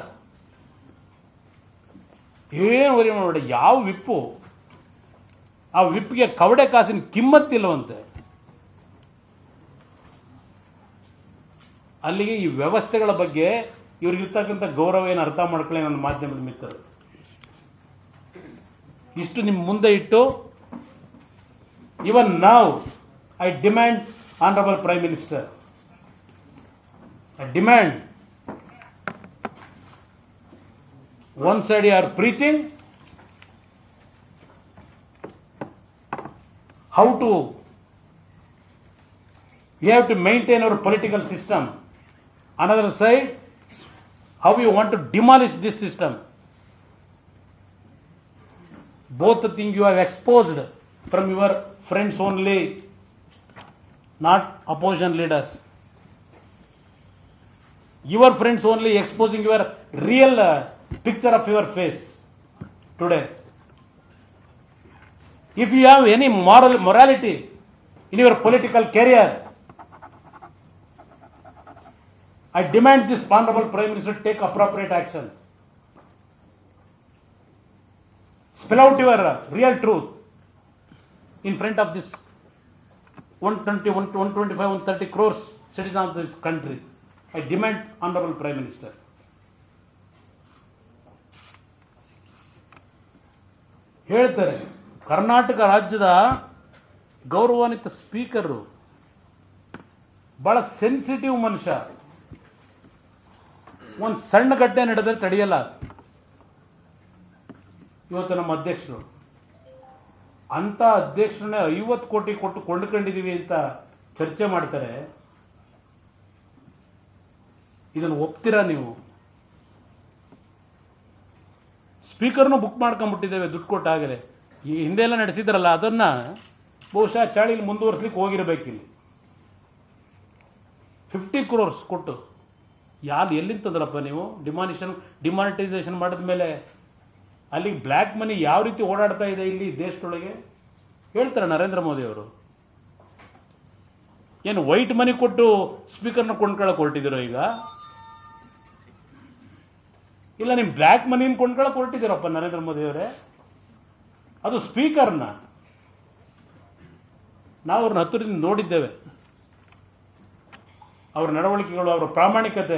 ಏನು ವರಿ ಮಾಡಬೇಡ ಯಾವ ವಿಪ್ಪು ಆ ವಿಪ್ಗೆ ಕವಡೆ ಕಾಸಿನ ಕಿಮ್ಮತ್ತಿಲ್ಲವಂತೆ ಅಲ್ಲಿಗೆ ಈ ವ್ಯವಸ್ಥೆಗಳ ಬಗ್ಗೆ ಇವ್ರಿಗಿರ್ತಕ್ಕಂಥ ಗೌರವ ಏನು ಅರ್ಥ ಮಾಡ್ಕೊಳ್ಳಿ ನನ್ನ ಮಾಧ್ಯಮದ ಮಿತ್ರರು ಇಷ್ಟು ನಿಮ್ಮ ಮುಂದೆ ಇಟ್ಟು ಇವನ್ ನಾವು I demand honourable Prime Minister I demand one side you are preaching how to we have to maintain our political system another side how you want to demolish this system both the things you have exposed from your friends only not opposition leaders your friends only exposing your real uh, picture of your face today if you have any moral morality in your political career i demand this honorable prime minister take appropriate action spell out your uh, real truth in front of this 120 125 130 crores citizens of this country i demand honorable prime minister ಹೇಳ್ತಾರೆ ಕರ್ನಾಟಕ ರಾಜ್ಯದ ಗೌರವಾನ್ವಿತ ಸ್ಪೀಕರು ಬಹಳ ಸೆನ್ಸಿಟಿವ್ ಮನುಷ್ಯ ಒಂದು ಸಣ್ಣ ಗಡ್ಡೆ ನಡೆದ್ರೆ ತಡೆಯಲ್ಲ ಇವತ್ತು ನಮ್ಮ ಅಧ್ಯಕ್ಷರು ಅಂತ ಅಧ್ಯಕ್ಷರನ್ನೇ ಐವತ್ತು ಕೋಟಿ ಕೊಟ್ಟು ಕೊಂಡ್ಕೊಂಡಿದೀವಿ ಅಂತ ಚರ್ಚೆ ಮಾಡ್ತಾರೆ ಇದನ್ನು ಒಪ್ತೀರಾ ನೀವು ಸ್ಪೀಕರ್ನು ಬುಕ್ ಮಾಡ್ಕೊಂಡ್ಬಿಟ್ಟಿದ್ದೇವೆ ದುಡ್ಡು ಕೊಟ್ಟಾಗಲೇ ಈ ಹಿಂದೆ ಎಲ್ಲ ನಡೆಸಿದ್ರಲ್ಲ ಅದನ್ನ ಬಹುಶಃ ಚಾಳಿಲಿ ಮುಂದುವರ್ಸ್ಲಿಕ್ಕೆ ಹೋಗಿರ್ಬೇಕಿಲ್ಲಿ ಫಿಫ್ಟಿ ಕ್ರೋರ್ಸ್ ಕೊಟ್ಟು ಯಾರು ಎಲ್ಲಿಂದ ತಂದ್ರಪ್ಪ ನೀವು ಡಿಮಾನಿಷನ್ ಡಿಮಾನಿಟೈಸೇಷನ್ ಮಾಡಿದ ಮೇಲೆ ಅಲ್ಲಿಗೆ ಬ್ಲ್ಯಾಕ್ ಮನಿ ಯಾವ ರೀತಿ ಓಡಾಡ್ತಾ ಇದೆ ಇಲ್ಲಿ ದೇಶದೊಳಗೆ ಹೇಳ್ತಾರೆ ನರೇಂದ್ರ ಮೋದಿ ಅವರು ಏನು ವೈಟ್ ಮನಿ ಕೊಟ್ಟು ಸ್ಪೀಕರ್ನ ಕೊಂಡ್ಕೊಳ್ಳೋಕೆ ಹೊರಟಿದ್ದೀರೋ ಈಗ ಇಲ್ಲ ನಿಮ್ಮ ಬ್ಲ್ಯಾಕ್ ಮನಿನ ಕೊಂಡ್ಕೊಳ್ಳೋಕೆ ಹೊರಟಿದ್ದೀರಪ್ಪ ನರೇಂದ್ರ ಮೋದಿ ಅವರೇ ಅದು ಸ್ಪೀಕರ್ನ ನಾವು ಅವ್ರನ್ನ ಹತ್ತಿರದಿಂದ ನೋಡಿದ್ದೇವೆ ಅವ್ರ ನಡವಳಿಕೆಗಳು ಅವರ ಪ್ರಾಮಾಣಿಕತೆ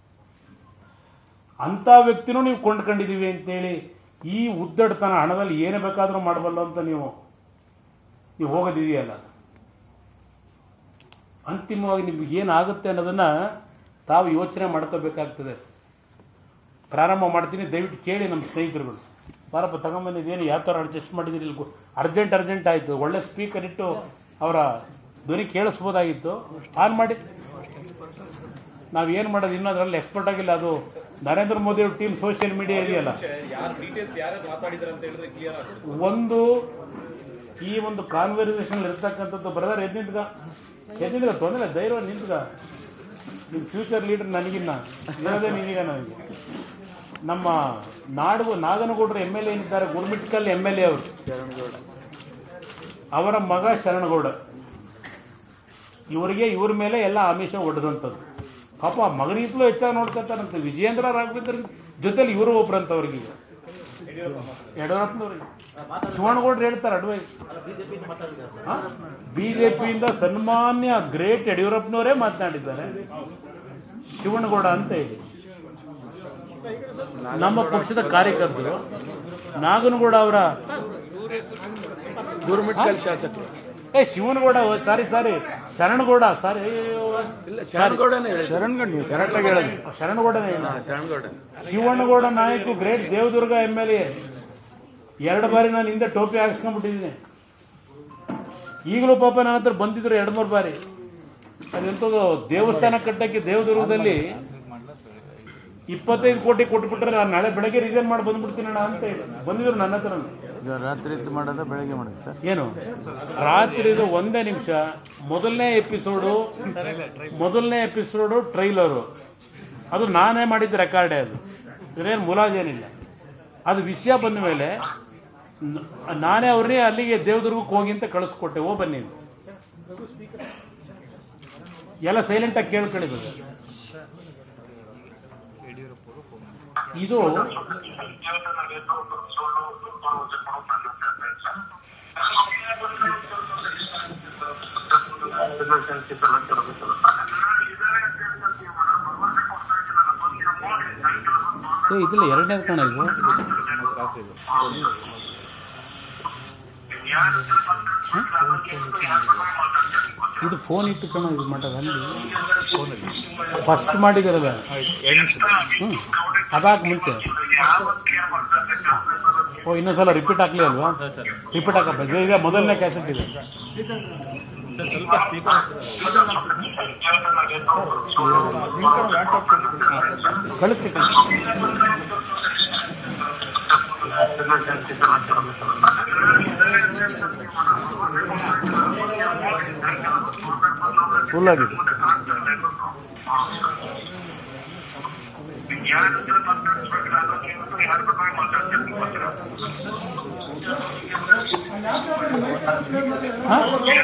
ಅಂಥ ವ್ಯಕ್ತಿನೂ ನೀವು ಕೊಂಡ್ಕೊಂಡಿದ್ದೀವಿ ಅಂತೇಳಿ ಈ ಉದ್ದಡತನ ಹಣದಲ್ಲಿ ಏನೇ ಬೇಕಾದರೂ ಮಾಡಬಲ್ಲ ಅಂತ ನೀವು ನೀವು ಹೋಗೋದಿದೆಯಲ್ಲ ಅಂತಿಮವಾಗಿ ನಿಮ್ಗೆ ಏನಾಗುತ್ತೆ ಅನ್ನೋದನ್ನ ತಾವು ಯೋಚನೆ ಮಾಡ್ಕೋಬೇಕಾಗ್ತದೆ ಪ್ರಾರಂಭ ಮಾಡ್ತೀನಿ ದಯವಿಟ್ಟು ಕೇಳಿ ನಮ್ಮ ಸ್ನೇಹಿತರುಗಳು ಬಾರಪ್ಪ ತಗೊಂಬಂದಿದ್ದೇನು ಯಾವ ಥರ ಅಡ್ಜಸ್ಟ್ ಮಾಡಿದಿರಿ ಇಲ್ಲಿ ಅರ್ಜೆಂಟ್ ಅರ್ಜೆಂಟ್ ಆಯಿತು ಒಳ್ಳೆ ಸ್ಪೀಕರ್ ಇಟ್ಟು ಅವರ ಧ್ವನಿ ಕೇಳಿಸ್ಬೋದಾಗಿತ್ತು ಆನ್ ಮಾಡಿ ನಾವು ಏನು ಮಾಡೋದು ಇನ್ನೂ ಅದರಲ್ಲಿ ಎಕ್ಸ್ಪರ್ಟ್ ಆಗಿಲ್ಲ ಅದು ನರೇಂದ್ರ ಮೋದಿ ಅವ್ರ ಟೀಮ್ ಸೋಷಿಯಲ್ ಮೀಡಿಯಾ ಇದೆಯಲ್ಲ ಯಾರು ಡೀಟೇಲ್ಸ್ ಯಾರ್ಯಾರು ಮಾತಾಡಿದಾರೆ ಅಂತ ಹೇಳಿದ್ರೆ ಕ್ಲಿಯರ್ ಆಗ್ತದೆ ಒಂದು ಈ ಒಂದು ಕಾನ್ವರ್ಸೇಷನ್ ಇರ್ತಕ್ಕಂಥದ್ದು ಬ್ರದರ್ ಎದ್ ನಿಂತ್ಗ ಎದ್ ನಿಂತ್ಗ ತೊಂದರೆ ಧೈರ್ಯ ನಿಂತ್ಗ ನಿಮ್ಮ ಫ್ಯೂಚರ್ ಲೀಡರ್ ನನಗಿನ್ನ ಇರೋದೇ ನೀವೀಗ ನನಗೆ ನಮ್ಮ ನಾಡು ನಾಗನಗೌಡರು ಎಮ್ ಎಲ್ ಎ ಏನಿದ್ದಾರೆ ಗುರುಮಿಟ್ಕಲ್ ಎಮ್ ಎಲ್ ಎ ಅವರು ಅವರ ಮಗ ಶರಣಗೌಡ ಇವರಿಗೆ ಇವ್ರ ಮೇಲೆ ಎಲ್ಲ ಆಮಿಷ ಹೊಡೆದಂಥದ್ದು ಪಾಪ ಮಗನಿಂತಲೂ ಹೆಚ್ಚಾಗಿ ನೋಡ್ಕೊತಾರಂತೆ ವಿಜಯೇಂದ್ರ ರಾಘವೇಂದ್ರ ಜೊತೆಲಿ ಇವರು ಒಬ್ರಂತ ಅವ್ರಿಗೆ ಈಗ ಯಡಿಯೂರಪ್ಪನವ್ರಿಗೆ ಶಿವಣ್ಣಗೌಡ್ರು ಹೇಳ್ತಾರೆ ಅಡ್ವೈಸ್ ಬಿಜೆಪಿಯಿಂದ ಸನ್ಮಾನ್ಯ ಗ್ರೇಟ್ ಯಡಿಯೂರಪ್ಪನವರೇ ಮಾತನಾಡಿದ್ದಾರೆ ಶಿವಣ್ಣಗೌಡ ಅಂತ ಹೇಳಿ ನಮ್ಮ ಪಕ್ಷದ ಕಾರ್ಯಕರ್ತರು ನಾಗನಗೌಡ ಅವರ ಗುರುಮಿಟ್ಕಲ್ ಶಾಸಕರು ಏ ಶಿವನಗೌಡ ಸಾರಿ ಸಾರಿ ಶರಣಗೌಡ ಸಾರಿ ಇಲ್ಲ ಶರಣಗೌಡನೇ ಹೇಳಿದ್ರು ಶರಣ್ಗಂಡ್ ನೀವು ಕರೆಕ್ಟಾಗಿ ಹೇಳೋದು ಶರಣಗೌಡನೇ ಹೇಳ ಹಾ, Sharanagouda Shivanagouda Nayak great Devadurga M L A ಎರಡು ಬಾರಿ ನಾನು ಹಿಂದೆ ಟೋಪಿ ಹಾಕ್ಸ್ಕೊಂಡ್ಬಿಟ್ಟಿದ್ದೀನಿ ಈಗಲೂ ಪಾಪ ನನ್ನ ಹತ್ರ ಬಂದಿದ್ರು ಎರಡು ಮೂರು ಬಾರಿ ಅದೆಂಥದ್ದು ದೇವಸ್ಥಾನ ಕಟ್ಟಕ್ಕೆ ದೇವದುರ್ಗದಲ್ಲಿ ಇಪ್ಪತ್ತೈದು ಕೋಟಿ ಕೊಟ್ಬಿಟ್ರೆ ನಾನು ನಾಳೆ ಬೆಳಗ್ಗೆ ರಿಸೈನ್ ಮಾಡಿ ಬಂದ್ಬಿಡ್ತೀನಿ ಅಣ್ಣ ಅಂತ ಹೇಳಿ ಬಂದಿದ್ರು ನನ್ನ ಹತ್ರ ಈಗ ರಾತ್ರಿ ಇದು ಮಾಡೋದ ಬೆಳಗ್ಗೆ ಮಾಡೋದು ಸರ್ ಏನು ರಾತ್ರಿದು ಒಂದೇ ನಿಮಿಷ ಮೊದಲನೇ ಎಪಿಸೋಡು ಮೊದಲನೇ ಎಪಿಸೋಡು ಟ್ರೈಲರು ಅದು ನಾನೇ ಮಾಡಿದ್ದ ರೆಕಾರ್ಡೇ ಅದು ಇದೇನು ಮುಲಾಜೇನಿಲ್ಲ ಅದು ವಿಷಯ ಬಂದ ಮೇಲೆ ನ- ನಾನೇ ಅವ್ರನ್ನೇ ಅಲ್ಲಿಗೆ ದೇವದುರ್ಗಕ್ಕೆ ಹೋಗಿ ಅಂತ ಕಳಿಸ್ಕೊಟ್ಟೆ ಓ ಬನ್ನಿ ಅಂತ. ಎಲ್ಲ ಸೈಲೆಂಟಾಗಿ ಕೇಳ್ಕೊಳ್ಳಿ brother. ಇದು Gracias. ಏ ಇದಿಲ್ಲ ಎರಡನೇದು ಕಣ ಇದು ಇದು ಫೋನ್ ಇಟ್ಟು ಕಣ ಇದು ಮಾಡೋದು ಅಲ್ಲಿ ಫಸ್ಟ್ ಮಾಡಿದಾರಲ್ಲ ಹ್ಞೂ ಅದಾಕ ಮುಂಚೆ ಓ ಇನ್ನೊಂದ್ಸಲ ರಿಪೀಟ್ ಹಾಕ್ಲಿ ಅಲ್ವಾ ರಿಪೀಟ್ ಹಾಕಪ್ಪ ಇದು ಈಗ ಮೊದಲನೇ ಕ್ಯಾಸೆಟ್ ಇದೆ ಕಳಿಸಿ ಕಳಿಸಿ ಫುಲ್ ಆಗಿದೆ ಹಾ?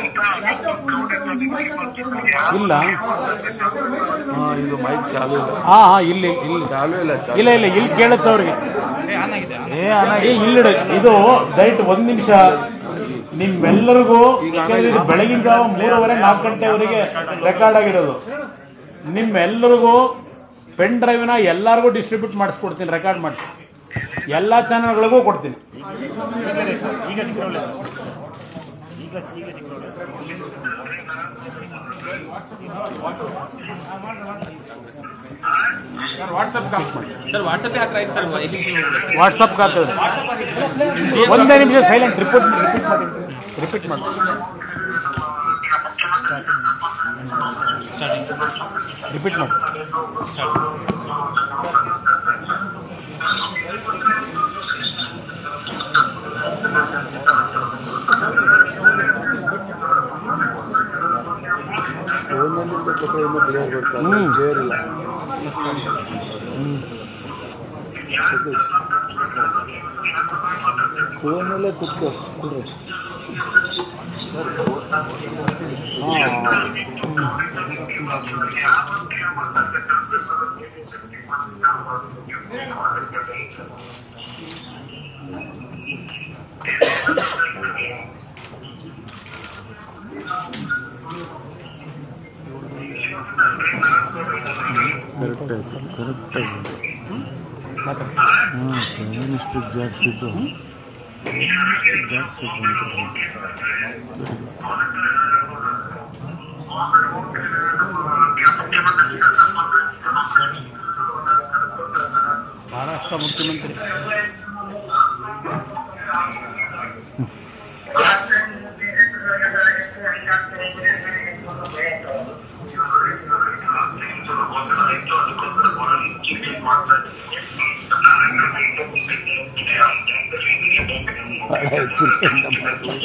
ಇಲ್ಲ ಹಾ ಇದು ಮೈಕ್ ಚಾಲು ಇಲ್ಲ ಹಾ ಹಾ ಇಲ್ಲಿ ಇಲ್ಲಿ ಚಾಲು ಇಲ್ಲ ಚಾಲು ಇಲ್ಲ ಇಲ್ಲ ಇಲ್ಲಿ ಕೇಳುತ್ತೆ ಅವ್ರಿಗೆ ಏ ಇಲ್ಲಿ ಇದು ದಯವಿಟ್ಟು ಒಂದ್ ನಿಮಿಷ ನಿಮ್ಮೆಲ್ಲರಿಗೂ ಯಾಕಂದ್ರೆ ಇದು ಬೆಳಗಿನ ಜಾವ ಮೂರುವರೆ ನಾಲ್ಕು ಗಂಟೆವರೆಗೆ ರೆಕಾರ್ಡ್ ಆಗಿರೋದು ನಿಮ್ಮೆಲ್ಲರಿಗೂ ಪೆನ್ ಡ್ರೈವ್ನ ಎಲ್ಲರಿಗೂ ಡಿಸ್ಟ್ರಿಬ್ಯೂಟ್ ಮಾಡಿಸ್ಕೊಡ್ತೀನಿ ರೆಕಾರ್ಡ್ ಮಾಡಿಸಿ ಎಲ್ಲ ಚಾನಲ್ಗಳಿಗೂ ಕೊಡ್ತೀನಿ ಸರ್ ವಾಟ್ಸಪ್ ಹಾಕ್ರಾಯ್ತು ಸರ್ ಎಲ್ಲಿ ವಾಟ್ಸಪ್ ಖಾತೆ ಒಂದೇ ನಿಮಿಷ ಸೈಲೆಂಟ್ ರಿಪೋರ್ಟ್ ರಿಪೀಟ್ ಮಾಡಿ ರಿಪೀಟ್ ಮಾಡಿ ರಿಪೀಟ್ ಮಾಡಿ ಫೋನಲ್ಲಿ ಕೊಟ್ಟರೆ ಇನ್ನೂ ಕ್ಲಿಯರ್ ಬರ್ತಾರೆ ಹ್ಮ್. ಕ್ಲಿಯರ್ ಇಲ್ಲ ಫೋನಲ್ಲೇ ಕುತ್ಕೋ ಕೊಡ್ರಿ ಕರೆಕ್ಟ್ ಆಯ್ತು ಕರೆಕ್ಟ್ ಆಗಿ ಮಾತಾಡಿ ಹ್ಞೂ ಪ್ರೈಮ್ ಮಿನಿಸ್ಟರ್ ಜಾಡ್ಸಿದ್ದು ಜಾಡ್ಸಿದ್ದು ಅಂತ ಮಹಾರಾಷ್ಟ್ರ ಮುಖ್ಯಮಂತ್ರಿ ಭಾಳ ಎಚ್ಚರಿಕೆಯಿಂದ ಮಾಡ್ತಾರೆ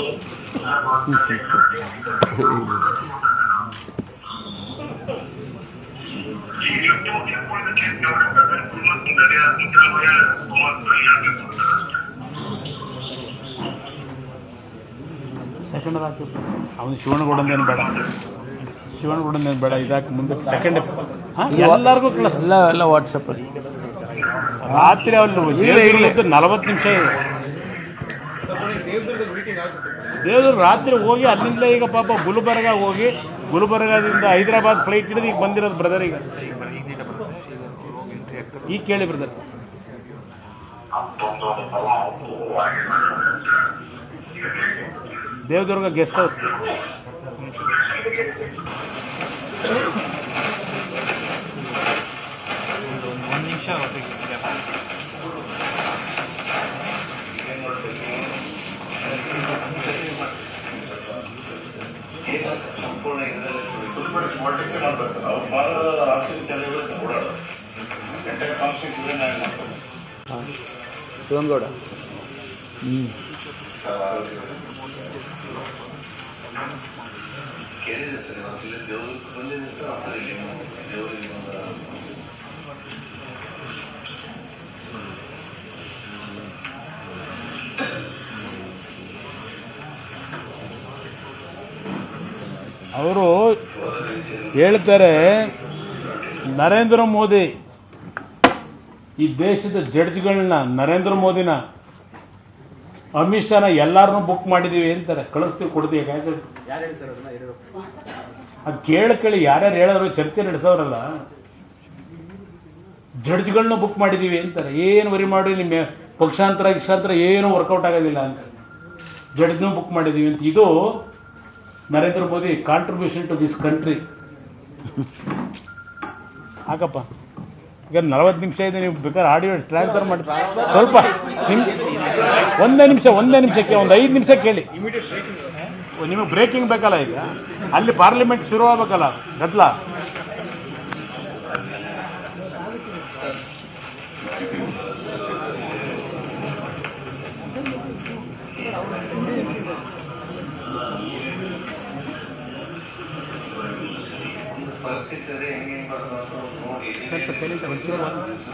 ಸೆಕೆಂಡ್ ಹಾಕಿ ಅವನು ಶಿವನಗೌಡಂದೇನು ಬೇಡ ಶಿವನಗೌಡಂದೇನು ಬೇಡ ಇದಾಕಿ ಮುಂದಕ್ಕೆ ಸೆಕೆಂಡ್ ಎಲ್ಲರಿಗೂ ಕಳಿಸ್ ಎಲ್ಲ ಎಲ್ಲ ವಾಟ್ಸಪ್ಪಲ್ಲಿ ರಾತ್ರಿ ಅವ್ರು ನಲವತ್ತು ನಿಮಿಷ ಇದೆ ದೇವದುರ್ಗದ ಮೀಟಿಂಗ್ ಆಗುತ್ತೆ ಸರ್ ದೇವರು ರಾತ್ರಿ ಹೋಗಿ ಅಲ್ಲಿಂದ ಈಗ ಪಾಪ ಗುಲ್ಬರ್ಗ ಹೋಗಿ ಗುಲ್ಬರ್ಗದಿಂದ ಹೈದರಾಬಾದ್ ಫ್ಲೈಟ್ ಹಿಡಿದು ಈಗ ಬಂದಿರೋದು ಬ್ರದರ್ ಈಗ ಈಗ ಕೇಳಿ brother Devadurga guest house politics ಮಾಡ್ತಾರೆ ಸರ್ ಅವ್ರ ಫಾದರ್ ಆಪ್ಷನ್ಸ್ ಎಲ್ಲ ಇವೆ ಸರ್ ಓಡಾಡೋದು ಎಂಟೈರ್ ಕಾನ್ಸ್ಟಿಟ್ಯೂನ್ಸಿ ಇವೇ ನಾನು ಮಾಡ್ತೀನಿ ಶಿವನಗೌಡ ಕೇಳಿದೆ ಸರ್ ಇಲ್ಲಿ ದೇವ್ರಿಗೆ ಬಂದಿದೆ ಸರ್ ಆ ಇಲ್ಲಿ ದೇವರಿಗೆ ಬಂದ ಅವರು ಹೇಳ್ತಾರೆ ನರೇಂದ್ರ ಮೋದಿ ಈ ದೇಶದ ಜಡ್ಜ್ಗಳನ್ನ ನರೇಂದ್ರ ಮೋದಿನ ಅಮಿತ್ ಶಾನ ಎಲ್ಲಾರನ್ನೂ ಬುಕ್ ಮಾಡಿದೀವಿ ಅಂತಾರೆ ಕಳಿಸ್ತೀವಿ ಕೊಡ್ತೀವಿ ಕ್ಯಾಸೆಟ್ ಅದು ಕೇಳಿ ಕೇಳಿ ಯಾರ್ಯಾರು ಹೇಳೋರು ಚರ್ಚೆ ನಡೆಸೋರಲ್ಲ ಜಡ್ಜ್ಗಳನ್ನ ಬುಕ್ ಮಾಡಿದ್ದೀವಿ ಅಂತಾರೆ ಏನು ವರಿ ಮಾಡಿ ನಿಮ್ಮ ಪಕ್ಷಾಂತರ ಗಿಕ್ಷಾಂತರ ಏನು ವರ್ಕೌಟ್ ಆಗೋದಿಲ್ಲ ಅಂತ ಜಡ್ಜ್ನೂ ಬುಕ್ ಮಾಡಿದ್ದೀವಿ ಅಂತ ಇದು Narendra Modi contribution to this country ಹಾಕಪ್ಪ ಈಗ ನಲವತ್ತು ನಿಮಿಷ ಇದೆ ನೀವು ಬೇಕಾದ್ರೆ ಆಡಿಯೋ ಟ್ರಾನ್ಸ್ಫರ್ ಮಾಡಿ ಸ್ವಲ್ಪ ಸಿಂಗ್ ಒಂದೇ ನಿಮಿಷ ಒಂದೇ ನಿಮಿಷಕ್ಕೆ ಒಂದು ಐದು ನಿಮಿಷ ಕೇಳಿ ನಿಮಗೆ ಬ್ರೇಕಿಂಗ್ ಬೇಕಲ್ಲ ಈಗ ಅಲ್ಲಿ ಪಾರ್ಲಿಮೆಂಟ್ ಶುರು ಆಗ್ಬೇಕಲ್ಲ ಗದ್ದಲ ಸ್ವಲ್ಪ ಸೈಲೆಂಟ್ ಒಂಚೂರು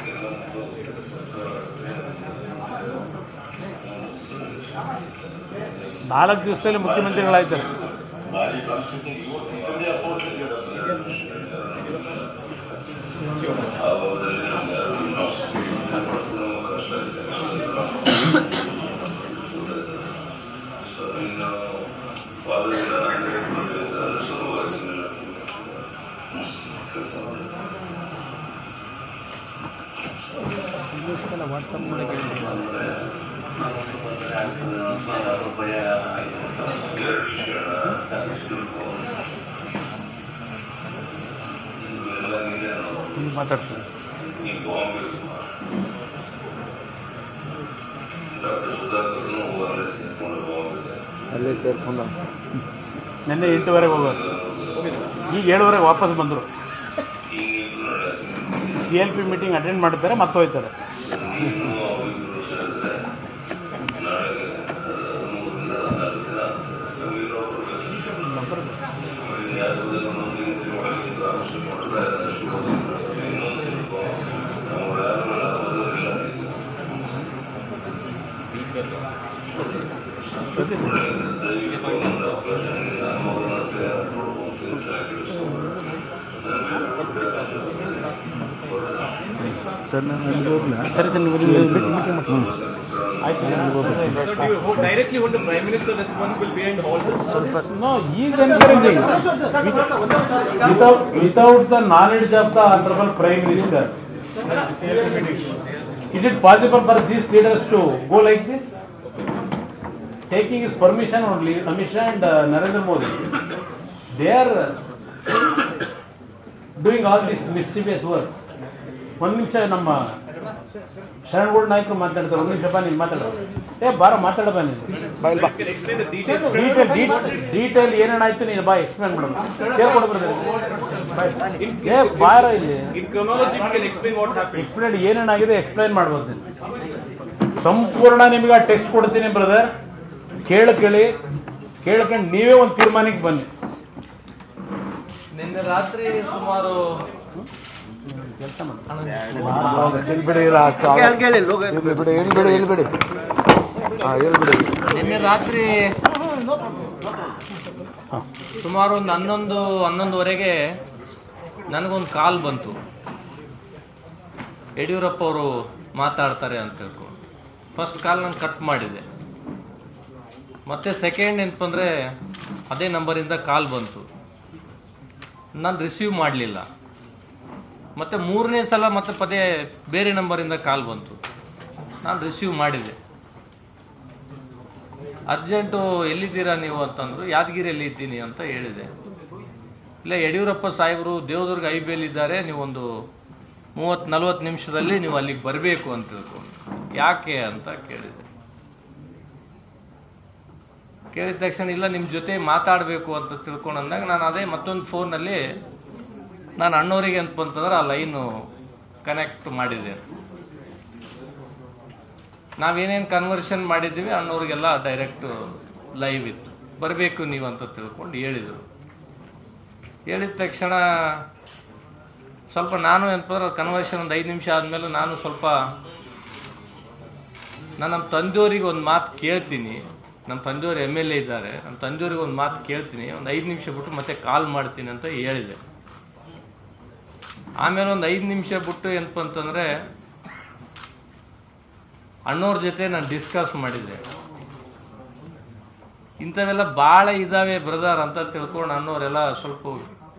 ನಾಲ್ಕು ದಿವಸದಲ್ಲಿ ಮುಖ್ಯಮಂತ್ರಿಗಳಾಯ್ತಾರೆ ಭಾರಿ ಕಾನ್ಸ್ಟಿಟ್ಯೂನ್ಸಿ ಇವತ್ತು ಇಂಥದ್ದೇ ಅಫೋರ್ಡ್ ವಾಟ್ಸಪ್ ಮಾಡಕ್ಕೆ ನೀವು ಮಾತಾಡ್ತೀನಿ ಅಲ್ಲೇ ಸೇರ್ಕೊಂಡ ನಿನ್ನೆ ಎಂಟುವರೆಗೆ ಹೋಗೋರು ಈಗ ಏಳುವರೆಗೆ ವಾಪಸ್ ಬಂದರು C L P meeting attend ಮಾಡ್ತಾರೆ ಮತ್ತೆ ಹೋಯ್ತಾರೆ ಸರ್ ನಾನು ಅಲ್ಲಿಗೆ ಹೋಗ್ಲಾ ಸರಿ ಸರ್ ನೀವು ಮೀಟಿಂಗ್ ಮೀಟಿಂಗ್ ಆಯ್ತು Do you hold, directly hold the Prime Minister responsible behind all this? No, he is encouraging. Without, without the knowledge of the Honorable Prime Minister, is it possible for these leaders to go like this? Taking his permission only, Amit Shah and uh, Narendra Modi, they are uh, doing all this mischievous work. ಒಂದು ನಿಮಿಷ ನಮ್ಮ ಶರಣಗೌಡ ನಾಯ್ಕರು ಮಾತಾಡ್ತಾರೆ ಒಂದು ನಿಮಿಷ ಬಾ ನೀನು ಮಾತಾಡೋ ಏ ಬಾರ ಮಾತಾಡ ಬಾ ನೀನು ಬಾಯ್ ಬಾ You can explain the details. Detail detail ಏನೇನಾಯ್ತು ನೀನು ಬಾ ಎಕ್ಸ್ಪ್ಲೇನ್ ಮಾಡೋದು ಚೇರ್ ಕೊಡು brother. ಬಾಯ್. ಏ ಬಾರ ಇಲ್ಲಿ In chronology, we can explain what happened. Explain ಏನೇನಾಗಿದೆ ಎಕ್ಸ್ಪ್ಲೈನ್ ಮಾಡ್ಬೋದು ನೀನು. ಸಂಪೂರ್ಣ ನಿಮಗೆ ಆ ಟೆಸ್ಟ್ ಕೊಡ್ತೀನಿ ಬ್ರದರ್ ಕೇಳಿ ಕೇಳ್ಕೊಂಡು ನೀವೇ ಒಂದು ತೀರ್ಮಾನಕ್ಕೆ ಬನ್ನಿ ನಿನ್ನೆ ರಾತ್ರಿ ಸುಮಾರು ಹೇಳ್ಬಿಡಿ ಇಲ್ಲ ಅಷ್ಟು ಆಗ- ಇರ್ಲಿ ಬಿಡಿ ಹೇಳ್ಬಿಡಿ ಹೇಳ್ಬಿಡಿ ಹಾಂ ಹೇಳ್ಬಿಡಿ ನಿನ್ನೆ ರಾತ್ರಿ ಸುಮಾರು ಒಂದು ಹನ್ನೊಂದು ಹನ್ನೊಂದುವರೆಗೆ ನನಗೊಂದು ಕಾಲ್ ಬಂತು ಯಡಿಯೂರಪ್ಪ ಅವರು ಮಾತಾಡ್ತಾರೆ ಅಂತ ತಿಳ್ಕೊಂಡು ಫಸ್ಟ್ ಕಾಲ್ ನಾನು ಕಟ್ ಮಾಡಿದೆ ಮತ್ತೆ ಸೆಕೆಂಡ್ ಏನಪ್ಪ ಅಂದರೆ ಅದೇ ನಂಬರಿಂದ ಕಾಲ್ ಬಂತು ನಾನು ರಿಸೀವ್ ಮಾಡಲಿಲ್ಲ ಮತ್ತೆ ಮೂರನೇ ಸಲ ಮತ್ತೆ ಪದೇ ಬೇರೆ ನಂಬರಿಂದ ಕಾಲ್ ಬಂತು ನಾನು ರಿಸೀವ್ ಮಾಡಿದೆ ಅರ್ಜೆಂಟು ಎಲ್ಲಿದ್ದೀರಾ ನೀವು ಅಂತಂದ್ರು ಯಾದಗಿರಿಯಲ್ಲಿ ಇದ್ದೀನಿ ಅಂತ ಹೇಳಿದೆ ಇಲ್ಲ ಯಡಿಯೂರಪ್ಪ ಸಾಹೇಬರು ದೇವದುರ್ಗ ಇದ್ದಾರೆ ನೀವೊಂದು ಮೂವತ್ತು ನಲ್ವತ್ತು ನಿಮಿಷದಲ್ಲಿ ನೀವು ಅಲ್ಲಿಗೆ ಬರಬೇಕು ಅಂತ ತಿಳ್ಕೊಂಡು ಯಾಕೆ ಅಂತ ಕೇಳಿದೆ ಕೇಳಿದ ತಕ್ಷಣ ಇಲ್ಲ ನಿಮ್ಮ ಜೊತೆ ಮಾತಾಡಬೇಕು ಅಂತ ತಿಳ್ಕೊಂಡು ಅಂದಾಗ ನಾನು ಅದೇ ಮತ್ತೊಂದು ಫೋನಲ್ಲಿ ನಾನು ಅಣ್ಣವರಿಗೆ ಅಂತ ಬಂತಂದ್ರೆ ಆ ಲೈನು ಕನೆಕ್ಟ್ ಮಾಡಿದೆ ನಾವೇನೇನು ಕನ್ವರ್ಷನ್ ಮಾಡಿದ್ದೀವಿ ಅಣ್ಣವ್ರಿಗೆಲ್ಲ ಡೈರೆಕ್ಟ್ ಲೈವ್ ಇತ್ತು ಬರಬೇಕು ನೀವು ಅಂತ ತಿಳ್ಕೊಂಡು ಹೇಳಿದರು ಹೇಳಿದ ತಕ್ಷಣ ಸ್ವಲ್ಪ ನಾನು ಏನಪ್ಪ ಕನ್ವರ್ಷನ್ ಒಂದು ಐದು ನಿಮಿಷ ಆದಮೇಲೆ ನಾನು ಸ್ವಲ್ಪ ನಾನು ನಮ್ಮ ತಂದೆಯವರಿಗೆ ಒಂದು ಮಾತು ಕೇಳ್ತೀನಿ ನಮ್ಮ ತಂದೆಯವರು ಎಮ್ ಎಲ್ ಎ ಇದ್ದಾರೆ ನಮ್ಮ ತಂದೆಯವ್ರಿಗೆ ಒಂದು ಮಾತು ಕೇಳ್ತೀನಿ ಒಂದು ಐದು ನಿಮಿಷ ಬಿಟ್ಟು ಮತ್ತೆ ಕಾಲ್ ಮಾಡ್ತೀನಿ ಅಂತ ಹೇಳಿದೆ ಆಮೇಲೆ ಒಂದು ಐದು ನಿಮಿಷ ಬಿಟ್ಟು ಏನಪ್ಪ ಅಂತಂದರೆ ಅಣ್ಣವ್ರ ಜೊತೆ ನಾನು ಡಿಸ್ಕಸ್ ಮಾಡಿದ್ದೆ ಇಂಥವೆಲ್ಲ ಭಾಳ ಇದ್ದಾವೆ ಬ್ರದರ್ ಅಂತ ತಿಳ್ಕೊಂಡು ಅಣ್ಣವರೆಲ್ಲ ಸ್ವಲ್ಪ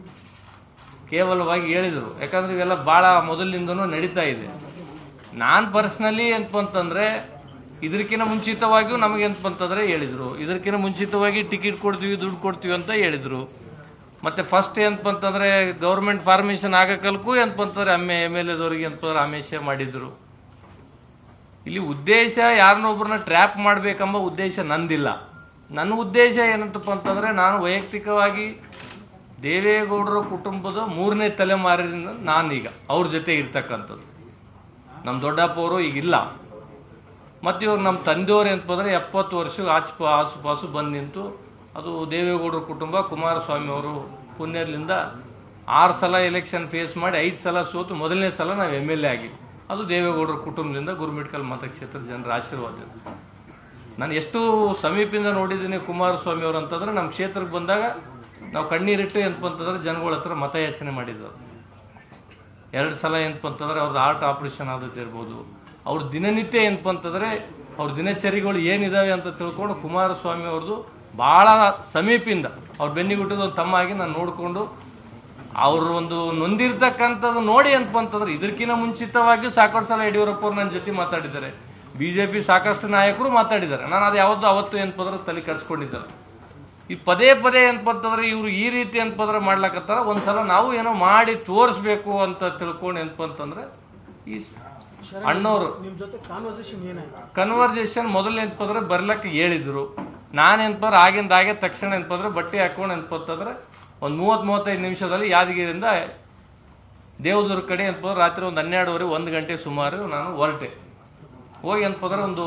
ಕೇವಲವಾಗಿ ಹೇಳಿದರು ಯಾಕಂದ್ರೆ ಇವೆಲ್ಲ ಭಾಳ ಮೊದಲಿನಿಂದನೂ ನಡೀತಾ ಇದೆ ನಾನು ಪರ್ಸ್ನಲಿ ಏನಪ್ಪ ಅಂತಂದರೆ ಇದಕ್ಕಿಂತ ಮುಂಚಿತವಾಗಿಯೂ ನಮಗೆ ಏನಪ್ಪ ಅಂತಂದರೆ ಹೇಳಿದರು ಇದಕ್ಕಿಂತ ಮುಂಚಿತವಾಗಿ ಟಿಕೆಟ್ ಕೊಡ್ತೀವಿ ದುಡ್ಡು ಕೊಡ್ತೀವಿ ಅಂತ ಹೇಳಿದರು ಮತ್ತು ಫಸ್ಟ್ ಏನಪ್ಪ ಅಂತಂದರೆ ಗೌರ್ಮೆಂಟ್ ಫಾರ್ಮೇಷನ್ ಆಗಕ್ಕಲ್ಕು ಏನಪ್ಪ ಅಂತಂದರೆ ಎಮ್ ಎಮ್ ಎಲ್ ಎದವ್ರಿಗೆ ಏನಪ್ಪ ಆಮೇಶ ಮಾಡಿದ್ರು ಇಲ್ಲಿ ಉದ್ದೇಶ ಯಾರನ್ನೊಬ್ಬರನ್ನ ಟ್ರ್ಯಾಪ್ ಮಾಡಬೇಕೆಂಬ ಉದ್ದೇಶ ನಂದಿಲ್ಲ ನನ್ನ ಉದ್ದೇಶ ಏನಂತಪ್ಪ ಅಂತಂದರೆ ನಾನು ವೈಯಕ್ತಿಕವಾಗಿ ದೇವೇಗೌಡರ ಕುಟುಂಬದ ಮೂರನೇ ತಲೆಮಾರಿನ ನಾನೀಗ ಅವ್ರ ಜೊತೆ ಇರ್ತಕ್ಕಂಥದ್ದು ನಮ್ಮ ದೊಡ್ಡಪ್ಪ ಅವರು ಈಗಿಲ್ಲ ಮತ್ತು ಇವಾಗ ನಮ್ಮ ತಂದೆಯವ್ರು ಏನಪ್ಪಂದ್ರೆ ಎಪ್ಪತ್ತು ವರ್ಷ ಆಚು ಆಸುಪಾಸು ಬಂದು ನಿಂತು ಅದು ದೇವೇಗೌಡರ ಕುಟುಂಬ ಕುಮಾರಸ್ವಾಮಿ ಅವರು ಪುಣ್ಯದಿಂದ ಆರು ಸಲ ಎಲೆಕ್ಷನ್ ಫೇಸ್ ಮಾಡಿ ಐದು ಸಲ ಸೋತು ಮೊದಲನೇ ಸಲ ನಾವು ಎಮ್ ಎಲ್ ಎ ಆಗಿವಿ ಅದು ದೇವೇಗೌಡರ ಕುಟುಂಬದಿಂದ ಗುರುಮಿಟ್ಕಲ್ ಮತಕ್ಷೇತ್ರದ ಜನರ ಆಶೀರ್ವಾದ ನಾನು ಎಷ್ಟು ಸಮೀಪದಿಂದ ನೋಡಿದ್ದೀನಿ ಕುಮಾರಸ್ವಾಮಿ ಅವರು ಅಂತಂದ್ರೆ ನಮ್ಮ ಕ್ಷೇತ್ರಕ್ಕೆ ಬಂದಾಗ ನಾವು ಕಣ್ಣೀರಿಟ್ಟು ಏನಪ್ಪ ಅಂತಂದ್ರೆ ಜನಗಳ ಹತ್ರ ಮತಯಾಚನೆ ಮಾಡಿದ್ದವು ಎರಡು ಸಲ ಏನಪ್ಪ ಅಂತಂದ್ರೆ ಅವ್ರದ್ದು ಹಾರ್ಟ್ ಆಪರೇಷನ್ ಆದದ್ದು ಇರ್ಬೋದು ಅವ್ರ ದಿನನಿತ್ಯ ಏನಪ್ಪ ಅಂತಂದ್ರೆ ಅವ್ರ ದಿನಚರಿಗಳು ಏನಿದಾವೆ ಅಂತ ತಿಳ್ಕೊಂಡು ಕುಮಾರಸ್ವಾಮಿ ಅವ್ರದ್ದು ಭಾಳ ಸಮೀಪಿಂದ ಅವ್ರ ಬೆನ್ನಿಗುಟ್ಟದ ಒಂದು ತಮ್ಮ ಆಗಿ ನಾನು ನೋಡಿಕೊಂಡು ಅವರು ಒಂದು ನೊಂದಿರ್ತಕ್ಕಂಥದ್ದು ನೋಡಿ ಏನಪ್ಪ ಅಂತಂದ್ರೆ ಇದಕ್ಕಿಂತ ಮುಂಚಿತವಾಗಿ ಸಾಕಷ್ಟು ಸಲ ಯಡಿಯೂರಪ್ಪ ಅವ್ರು ನನ್ನ ಜೊತೆ ಮಾತಾಡಿದ್ದಾರೆ ಬಿಜೆಪಿ ಸಾಕಷ್ಟು ನಾಯಕರು ಮಾತಾಡಿದ್ದಾರೆ ನಾನು ಅದು ಯಾವತ್ತೂ ಅವತ್ತು ಏನಪ್ಪ ಅಂದ್ರೆ ತಲೆ ಕೆಡಿಸ್ಕೊಂಡಿದ್ದಾರೆ ಈ ಪದೇ ಪದೇ ಏನಪ್ಪ ಅಂತಂದ್ರೆ ಇವರು ಈ ರೀತಿ ಏನಪ್ಪ ಅಂದ್ರೆ ಮಾಡ್ಲಕತ್ತಾರ ಒಂದ್ಸಲ ನಾವು ಏನೋ ಮಾಡಿ ತೋರಿಸ್ಬೇಕು ಅಂತ ತಿಳ್ಕೊಂಡು ಏನಪ್ಪ ಅಂತಂದ್ರೆ ಈ ಅಣ್ಣವರು ನಿಮ್ ಜೊತೆ ಕಾನ್ವರ್ಸೇಷನ್ ಏನಾಯ್ತು ಕನ್ವರ್ಜೇಷನ್ ಮೊದಲು ಏನಪ್ಪ ಅಂದ್ರೆ ಬರ್ಲಕ್ಕೆ ಹೇಳಿದ್ರು ನಾನೇನಪ್ಪ ಅಂದ್ರೆ ಆಗಿಂದ ಹಾಗೆ ತಕ್ಷಣ ಏನಪ್ಪ ಅಂದ್ರೆ ಬಟ್ಟೆ ಹಾಕೊಂಡು ಏನಪ್ಪ ಅಂತಂದ್ರೆ ಒಂದು ಮೂವತ್ತು ಮೂವತ್ತೈದು ನಿಮಿಷದಲ್ಲಿ ಯಾದಗಿರಿಯಿಂದ ದೇವದುರ್ಗ ಕಡೆ ಏನಪ್ಪ ಅಂದ್ರೆ ರಾತ್ರಿ ಒಂದು ಹನ್ನೆರಡುವರೆ ಒಂದು ಗಂಟೆ ಸುಮಾರು ನಾನು ಹೊರಟೆ ಹೋಗಿ ಏನಪ್ಪ ಅಂದ್ರೆ ಒಂದು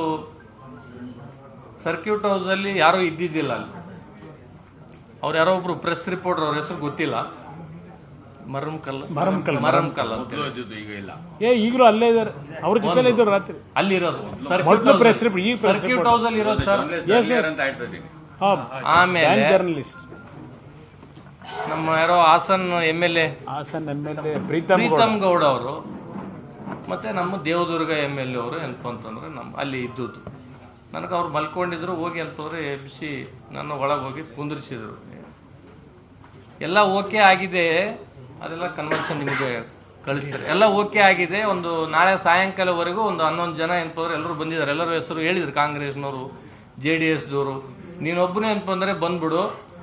ಸರ್ಕ್ಯೂಟ್ ಹೌಸಲ್ಲಿ ಯಾರೂ ಇದ್ದಿದ್ದಿಲ್ಲ ಅಲ್ಲಿ ಅವ್ರು ಯಾರೋ ಒಬ್ರು ಪ್ರೆಸ್ ರಿಪೋರ್ಟರ್ ಅವ್ರ ಹೆಸರು ಗೊತ್ತಿಲ್ಲ ಮರಮ್ಕಲ್ ಮರಮ್ಕಲ್, ಮರಮ್ಕಲ್ ಅಂತ ಏ ಈಗಲೂ ಅಲ್ಲೇ ಇದ್ದಾರೆ ಅವ್ರ ಜೊತೆಲೇ ಇದ್ರು ರಾತ್ರಿ ಅಲ್ಲಿರೋದು ಮೊದಲು ಪ್ರೆಸ್ ರಿಪೋರ್ಟ್ ಈಗ ಪ್ರೆಸ್ ಸರ್ಕ್ಯೂಟ್ ಹೌಸ್ ಅಲ್ಲಿ ಇರೋದು ಸರ್ ಎಸ್ ಎಸ್ ಆಮೇಲೆ ಜರ್ನಲಿಸ್ಟ್ ನಮ್ಮ ಯಾರೋ Hassan M L A Hassan M L A Preetham Gowda. Preetham Gowda ಅವರು ಮತ್ತೆ ನಮ್ಮ ದೇವದುರ್ಗ ಎಮ್ ಎಲ್ ಎ ಅವರು ಏನಪ್ಪ ಅಂತಂದ್ರೆ ನಮ್ಮ ಅಲ್ಲಿ ಇದ್ದದ್ದು ನನಗೆ ಅವ್ರು ಮಲ್ಕೊಂಡಿದ್ರು ಹೋಗಿ ಅಂತಂದ್ರೆ ಎಬ್ಬಿಸಿ ನನ್ನ ಒಳಗೆ ಹೋಗಿ ಕುಂದಿರಿಸಿದ್ರು ಎಲ್ಲ ಓಕೆ ಆಗಿದೆ ಅದೆಲ್ಲ ಕನ್ವರ್ಷನ್ ನಿಮಗೆ ಕಳಿಸ್ತಾರೆ ಎಲ್ಲ ಓಕೆ ಆಗಿದೆ ಒಂದು ನಾಳೆ ಸಾಯಂಕಾಲವರೆಗೂ ಒಂದು ಹನ್ನೊಂದು ಜನ ಏನಪ್ಪ ಅಂದ್ರೆ ಎಲ್ಲರೂ ಬಂದಿದ್ದಾರೆ ಎಲ್ಲರ ಹೆಸರು ಹೇಳಿದ್ರು ಕಾಂಗ್ರೆಸ್ನವರು ಜೆ ಡಿ ಎಸ್ದವರು ನೀನೊಬ್ಬನೇ ಏನಪ್ಪ ಅಂದರೆ ಬಂದ್ಬಿಡು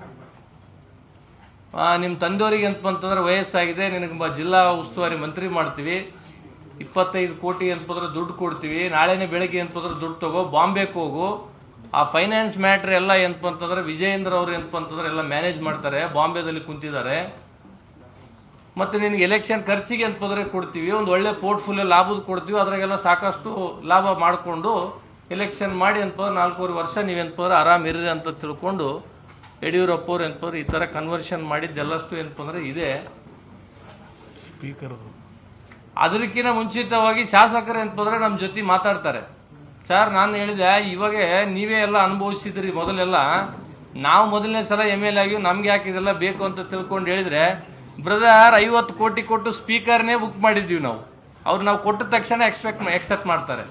ನಿಮ್ಮ ತಂದೆಯವರಿಗೆ ಏನಪ್ಪ ಅಂತಂದ್ರೆ ವಯಸ್ಸಾಗಿದೆ ನಿನಗೆ ಬ- ಜಿಲ್ಲಾ ಉಸ್ತುವಾರಿ ಮಂತ್ರಿ ಮಾಡ್ತೀವಿ ಇಪ್ಪತ್ತೈದು ಕೋಟಿ ಏನಪ್ಪಂದ್ರೆ ದುಡ್ಡು ಕೊಡ್ತೀವಿ ನಾಳೆನೇ ಬೆಳಗ್ಗೆ ಏನಪ್ಪಂದ್ರೆ ದುಡ್ಡು ತಗೋ ಬಾಂಬೆಗೆ ಹೋಗು ಆ ಫೈನಾನ್ಸ್ ಮ್ಯಾಟ್ರ್ ಎಲ್ಲ ಏನಪ್ಪ ಅಂತಂದ್ರೆ ವಿಜಯೇಂದ್ರ ಅವರು ಏನಪ್ಪ ಅಂತಂದ್ರೆ ಎಲ್ಲ ಮ್ಯಾನೇಜ್ ಮಾಡ್ತಾರೆ ಬಾಂಬೆದಲ್ಲಿ ಕುಂತಿದ್ದಾರೆ ಮತ್ತೆ ನಿನಗೆ ಎಲೆಕ್ಷನ್ ಖರ್ಚಿಗೆ ಅಂತಂದ್ರೆ ಕೊಡ್ತೀವಿ ಒಂದು ಒಳ್ಳೆ ಪೋರ್ಟ್ಫೋಲಿಯೋ ಲಾಭದ ಕೊಡ್ತೀವಿ ಅದ್ರಾಗೆಲ್ಲ ಸಾಕಷ್ಟು ಲಾಭ ಮಾಡಿಕೊಂಡು ಎಲೆಕ್ಷನ್ ಮಾಡಿ ಅಂತಂದ್ರೆ ನಾಲ್ಕೂವರೆ ವರ್ಷ ನೀವೇನಪ್ಪ ಆರಾಮ್ ಇರ್ರಿ ಅಂತ ತಿಳ್ಕೊಂಡು ಯಡಿಯೂರಪ್ಪ ಅವ್ರು ಏನಪ್ಪ ಈ ಥರ ಕನ್ವರ್ಷನ್ ಮಾಡಿದ್ದೆಲ್ಲಷ್ಟು ಏನಪ್ಪ ಅಂದ್ರೆ ಇದೆ ಸ್ಪೀಕರ್ ಅದಕ್ಕಿಂತ ಮುಂಚಿತವಾಗಿ ಶಾಸಕರು ಏನಪ್ಪ ನಮ್ಮ ಜೊತೆ ಮಾತಾಡ್ತಾರೆ ಸರ್ ನಾನು ಹೇಳಿದೆ ಇವಾಗ ನೀವೇ ಎಲ್ಲ ಅನುಭವಿಸಿದ್ರಿ ಮೊದಲೆಲ್ಲ ನಾವು ಮೊದಲನೇ ಸಲ ಎಮ್ ಎಲ್ ಆಗಿ ನಮ್ಗೆ ಯಾಕೆ ಇದೆಲ್ಲ ಬೇಕು ಅಂತ ತಿಳ್ಕೊಂಡು ಹೇಳಿದ್ರೆ ಬ್ರದರ್ ಐವತ್ತು ಕೋಟಿ ಕೊಟ್ಟು ಸ್ಪೀಕರ್ನೇ ಬುಕ್ ಮಾಡಿದ್ವಿ ನಾವು ಅವ್ರು ನಾವು ಕೊಟ್ಟ ತಕ್ಷಣ ಎಕ್ಸ್ಪೆಕ್ಟ್ ಎಕ್ಸೆಪ್ಟ್ ಮಾಡ್ತಾರೆ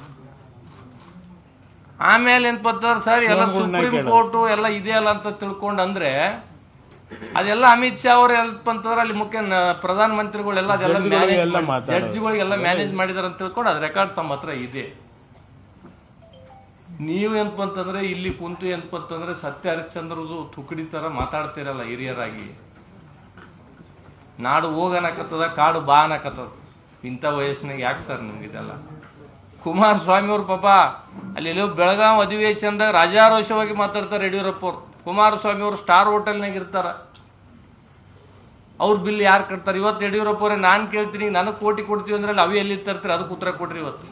ಆಮೇಲೆ ಏನಪ್ಪ ಅಂತಂದ್ರೆ ಸರ್ ಎಲ್ಲ ಸುಪ್ರೀಂ ಕೋರ್ಟು ಎಲ್ಲ ಇದೆಯಲ್ಲ ಅಂತ ತಿಳ್ಕೊಂಡು ಅಂದ್ರೆ ಅದೆಲ್ಲ ಅಮಿತ್ ಶಾ ಅವ್ರು ಏನಪ್ಪ ಅಂತಂದ್ರೆ ಅಲ್ಲಿ ಮುಖ್ಯ ನ- ಪ್ರಧಾನ ಮಂತ್ರಿಗಳೆಲ್ಲ ಅದೆಲ್ಲ ಜಡ್ಜ್ಗಳಿಗೆಲ್ಲ manage ಮಾಡಿ- ಮಾತಾಡೋದು. ಜಡ್ಜ್ಗಳಿಗೆಲ್ಲ ಮ್ಯಾನೇಜ್ ಮಾಡಿದಾರೆ ಅಂತ ತಿಳ್ಕೊಂಡು ಅದು ರೆಕಾರ್ಡ್ ತಮ್ಮ ಹತ್ರ ಇದೆ ನೀವು ಏನಪ್ಪ ಅಂತಂದ್ರೆ ಇಲ್ಲಿ ಕುಂತು ಏನಪ್ಪ ಅಂತಂದ್ರೆ ಸತ್ಯ ಹರಿಶ್ಚಂದ್ರದು ತುಕಡಿ ತರ ಮಾತಾಡ್ತಿರಲ್ಲ ಹಿರಿಯರಾಗಿ ನಾಡು ಹೋಗನಕತ್ತದ ಕಾಡು ಬಾ ಅನ್ನಕತ್ತದ ಇಂಥ ವಯಸ್ಸಿನಾಗ ಯಾಕೆ ಸರ್ ನಿಮ್ಗಿದೆಲ್ಲ ಕುಮಾರಸ್ವಾಮಿ ಅವ್ರ ಪಾಪ ಅಲ್ಲಿ ಎಲ್ಲೋ ಬೆಳಗಾವಿ ಅಧಿವೇಶನದಾಗ ರಾಜಾರೋಷವಾಗಿ ಮಾತಾಡ್ತಾರೆ ಯಡಿಯೂರಪ್ಪ ಅವ್ರು ಕುಮಾರಸ್ವಾಮಿ ಅವರು ಸ್ಟಾರ್ ಹೋಟೆಲ್ನಾಗ ಇರ್ತಾರ ಅವ್ರ ಬಿಲ್ ಯಾರು ಕಟ್ತಾರೆ ಇವತ್ತು ಯಡಿಯೂರಪ್ಪ ಅವರೇ ನಾನು ಕೇಳ್ತೀನಿ ನನಗೆ ಕೋಟಿ ಕೊಡ್ತೀವಿ ಅಂದ್ರೆ ಅಲ್ಲಿ ಅವು ಎಲ್ಲಿ ತರ್ತೀರಿ ಅದಕ್ಕೆ ಉತ್ತರ ಕೊಡ್ರಿ ಇವತ್ತು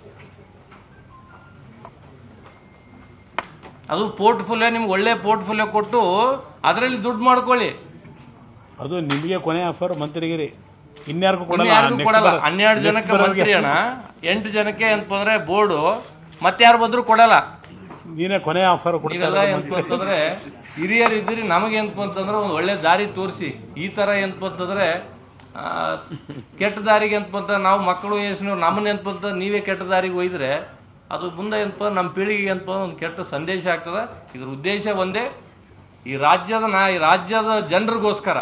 ಅದು ಪೋರ್ಟ್ಫೋಲಿಯೋ ನಿಮ್ಗೆ ಒಳ್ಳೆ ಪೋರ್ಟ್ಫೋಲಿಯೋ ಕೊಟ್ಟು ಅದರಲ್ಲಿ ದುಡ್ಡು ಮಾಡ್ಕೊಳ್ಳಿ ಅದು ನಿಮಗೆ ಕೊನೆ ಆಫರ್ ಮಂತ್ರಿಗಿರಿ ಇನ್ಯಾರಿಗೂ ಕೊಡಲ್ಲ ಯಾರಿಗೂ Next ಕೊಡಲ್ಲ ಬರೋ- ಹನ್ನೆರಡು next ಜನಕ್ಕೆ ಬರೋರ್ಗೆ ಮಂತ್ರಿ ಅಣ್ಣ ಎಂಟು ಜನಕ್ಕೆ ಅಂತಂದ್ರೆ ಬೋರ್ಡು ಮತ್ತೆ ಯಾರು ಬಂದ್ರು ಕೊಡಲ್ಲ ನೀನೇ ಕೊನೆ ಆಫರ್ ಕೊಡ್ತಾರೆ ನೀವೆಲ್ಲ ಏನಪ್ಪ ಅಂತಂದ್ರೆ ಹಿರಿಯರು ಇದ್ದೀರಿ ನಮಗೆ ಏನಪ್ಪ ಅಂತಂದ್ರೆ ಒಂದು ಒಳ್ಳೆ ದಾರಿ ತೋರಿಸಿ ಈ ತರ ಏನಪ್ಪ ಅಂತಂದ್ರೆ ಆ, ಕೆಟ್ಟ ದಾರಿಗೆ ಏನಪ್ಪ ಅಂತ ನಾವು ಮಕ್ಕಳು ವಯಸ್ಸಿನವ್ರು ನಮ್ಮನ್ನ ಏನಪ್ಪ ಅಂತ ನೀವೇ ಕೆಟ್ಟ ದಾರಿಗೆ ಒಯ್ದ್ರೆ ಅದು ಮುಂದೆ ಏನಪ್ಪ ನಮ್ಮ ಪೀಳಿಗೆಗೆ ಏನಪ್ಪ ಒಂದು ಕೆಟ್ಟ ಸಂದೇಶ ಆಗ್ತದೆ ಇದ್ರ ಉದ್ದೇಶ ಒಂದೇ ಈ ರಾಜ್ಯದ ನಾ ಈ ರಾಜ್ಯದ ಜನರಿಗೋಸ್ಕರ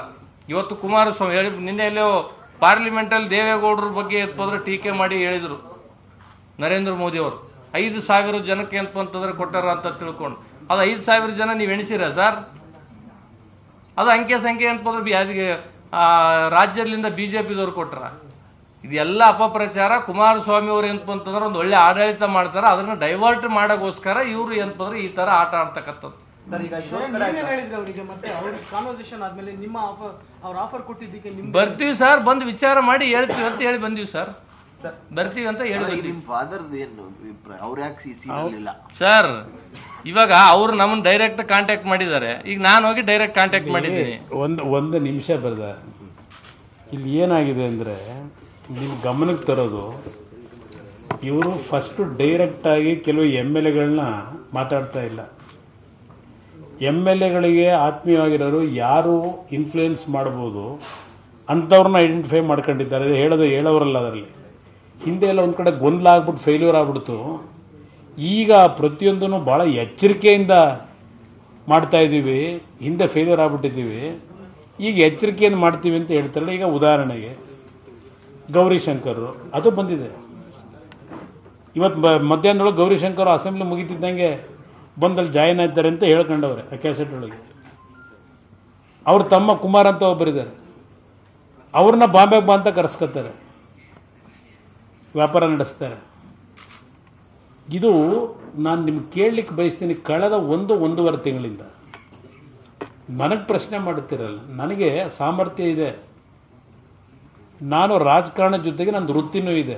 ಇವತ್ತು ಕುಮಾರಸ್ವಾಮಿ ಹೇಳಿ ನಿನ್ನೆ ಎಲ್ಲೋ ಪಾರ್ಲಿಮೆಂಟಲ್ಲಿ ದೇವೇಗೌಡರ ಬಗ್ಗೆ ಎತ್ಪೋದ್ರೆ ಟೀಕೆ ಮಾಡಿ ಹೇಳಿದರು ನರೇಂದ್ರ ಮೋದಿ ಅವರು ಐದು ಸಾವಿರ ಜನಕ್ಕೆ ಅಂತ ಅಂತಂದ್ರೆ ಕೊಟ್ಟಾರ ಅಂತ ತಿಳ್ಕೊಂಡು ಅದು ಐದು ಸಾವಿರ ಜನ ನೀವು ಎಣಿಸಿರ ಸರ್ ಅದು ಅಂಕೆ ಸಂಖ್ಯೆ ಅಂತಂದ್ರೆ ಯಾರಿಗೆ ರಾಜ್ಯದಿಂದ ಬಿ ಜೆ ಪಿದವ್ರು ಕೊಟ್ರ ಇದೆಲ್ಲ ಅಪಪ್ರಚಾರ ಕುಮಾರಸ್ವಾಮಿ ಅವರು ಏನಪ್ಪ ಅಂತಂದ್ರೆ ಒಂದು ಒಳ್ಳೆ ಆಡಳಿತ ಮಾಡ್ತಾರೆ ಅದನ್ನ ಡೈವರ್ಟ್ ಮಾಡೋಕ್ಕೋಸ್ಕರ ಇವರು ಏನಪ್ಪ ಈ ತರ ಆಟ ಆಡ್ತಕ್ಕಂಥದ್ದು ಸರ್ ಈಗ ಸರ್, ನೀವೇನ್ ಹೇಳಿದ್ರಿ ಅವರಿಗೆ ಮತ್ತೆ ಅವ್ರ ಕಾನ್ವರ್ಸೇಷನ್ ಆದ್ಮೇಲೆ ನಿಮ್ಮ ಆಫರ್ ಅವ್ರ ಆಫರ್ ಕೊಟ್ಟಿದ್ದಕ್ಕೆ ನಿಮ್ ಬರ್ತೀವಿ ಸರ್ ಬಂದು ವಿಚಾರ ಮಾಡಿ ಹೇಳ್ತೀವಿ ಅಂತ ಹೇಳಿ ಬಂದೀವಿ ಸರ್ ಬರ್ತೀವಿ ಅಂತ ಹೇಳಿ ಬಂದೀವಿ ನಿಮ್ ಫಾದರ್ ಏನು ಅಭಿಪ್ರಾಯ ಅವ್ರು ಯಾಕೆ ಸಿ ಇಲ್ಲ ಸರ್ ಇವಾಗ ಅವ್ರು ನಮ್ಮನ್ನ ಡೈರೆಕ್ಟ್ ಕಾಂಟ್ಯಾಕ್ಟ್ ಮಾಡಿದ್ದಾರೆ ಈಗ ನಾನು ಹೋಗಿ ಡೈರೆಕ್ಟ್ ಕಾಂಟ್ಯಾಕ್ಟ್ ಮಾಡಿದ್ದೀನಿ ಒಂದು ಒಂದು ನಿಮಿಷ ಬರ್ದ ಇಲ್ಲಿ ಏನಾಗಿದೆ ಅಂದರೆ ನೀವು ಗಮನಕ್ಕೆ ತರೋದು ಇವರು ಫಸ್ಟು ಡೈರೆಕ್ಟಾಗಿ ಕೆಲವು ಎಮ್ ಎಲ್ ಎಗಳನ್ನ ಮಾತಾಡ್ತಾ ಇಲ್ಲ ಎಮ್ ಎಲ್ ಎಗಳಿಗೆ ಆತ್ಮೀಯವಾಗಿರೋರು ಯಾರು ಇನ್ಫ್ಲೂಯೆನ್ಸ್ ಮಾಡ್ಬೋದು ಅಂಥವ್ರನ್ನ ಐಡೆಂಟಿಫೈ ಮಾಡ್ಕೊಂಡಿದ್ದಾರೆ ಇದು ಹೇಳೋದು ಹೇಳೋರಲ್ಲ ಅದರಲ್ಲಿ ಹಿಂದೆ ಎಲ್ಲ ಒಂದು ಕಡೆ ಗೊಂದಲ ಆಗ್ಬಿಟ್ಟು ಫೇಲ್ಯೂರ್ ಆಗ್ಬಿಡ್ತು ಈಗ ಪ್ರತಿಯೊಂದೂ ಭಾಳ ಎಚ್ಚರಿಕೆಯಿಂದ ಮಾಡ್ತಾ ಇದ್ದೀವಿ ಹಿಂದೆ ಫೇಲ್ಯೂರ್ ಆಗ್ಬಿಟ್ಟಿದ್ದೀವಿ ಈಗ ಎಚ್ಚರಿಕೆಯಿಂದ ಮಾಡ್ತೀವಿ ಅಂತ ಹೇಳ್ತಾರಲ್ಲ ಈಗ ಉದಾಹರಣೆಗೆ ಗೌರಿಶಂಕರ್ ಅದು ಬಂದಿದೆ ಇವತ್ತು ಬ ಮಧ್ಯಾಹ್ನದೊಳಗೆ ಗೌರಿಶಂಕರ್ ಅಸೆಂಬ್ಲಿ ಮುಗಿತಿದ್ದಂಗೆ ಬಂದಲ್ಲಿ ಜಾಯಿನ್ ಆಯ್ತಾರೆ ಅಂತ ಹೇಳ್ಕೊಂಡವ್ರೆ ಆ ಕ್ಯಾಸೆಟ್ ಒಳಗೆ ಅವ್ರ ತಮ್ಮ ಕುಮಾರ್ ಅಂತ ಒಬ್ಬರಿದ್ದಾರೆ ಅವ್ರನ್ನ ಬಾಂಬೆಗೆ ಬಾ ಅಂತ ಕರೆಸ್ಕೊತಾರೆ ವ್ಯಾಪಾರ ನಡೆಸ್ತಾರೆ ಇದು ನಾನು ನಿಮ್ಗೆ ಕೇಳಲಿಕ್ಕೆ ಬಯಸ್ತೀನಿ ಕಳೆದ ಒಂದು ಒಂದೂವರೆ ತಿಂಗಳಿಂದ ನನಗೆ ಪ್ರಶ್ನೆ ಮಾಡುತ್ತೀರಲ್ಲ ನನಗೆ ಸಾಮರ್ಥ್ಯ ಇದೆ ನಾನು ರಾಜಕಾರಣದ ಜೊತೆಗೆ ನನ್ನ ವೃತ್ತಿನೂ ಇದೆ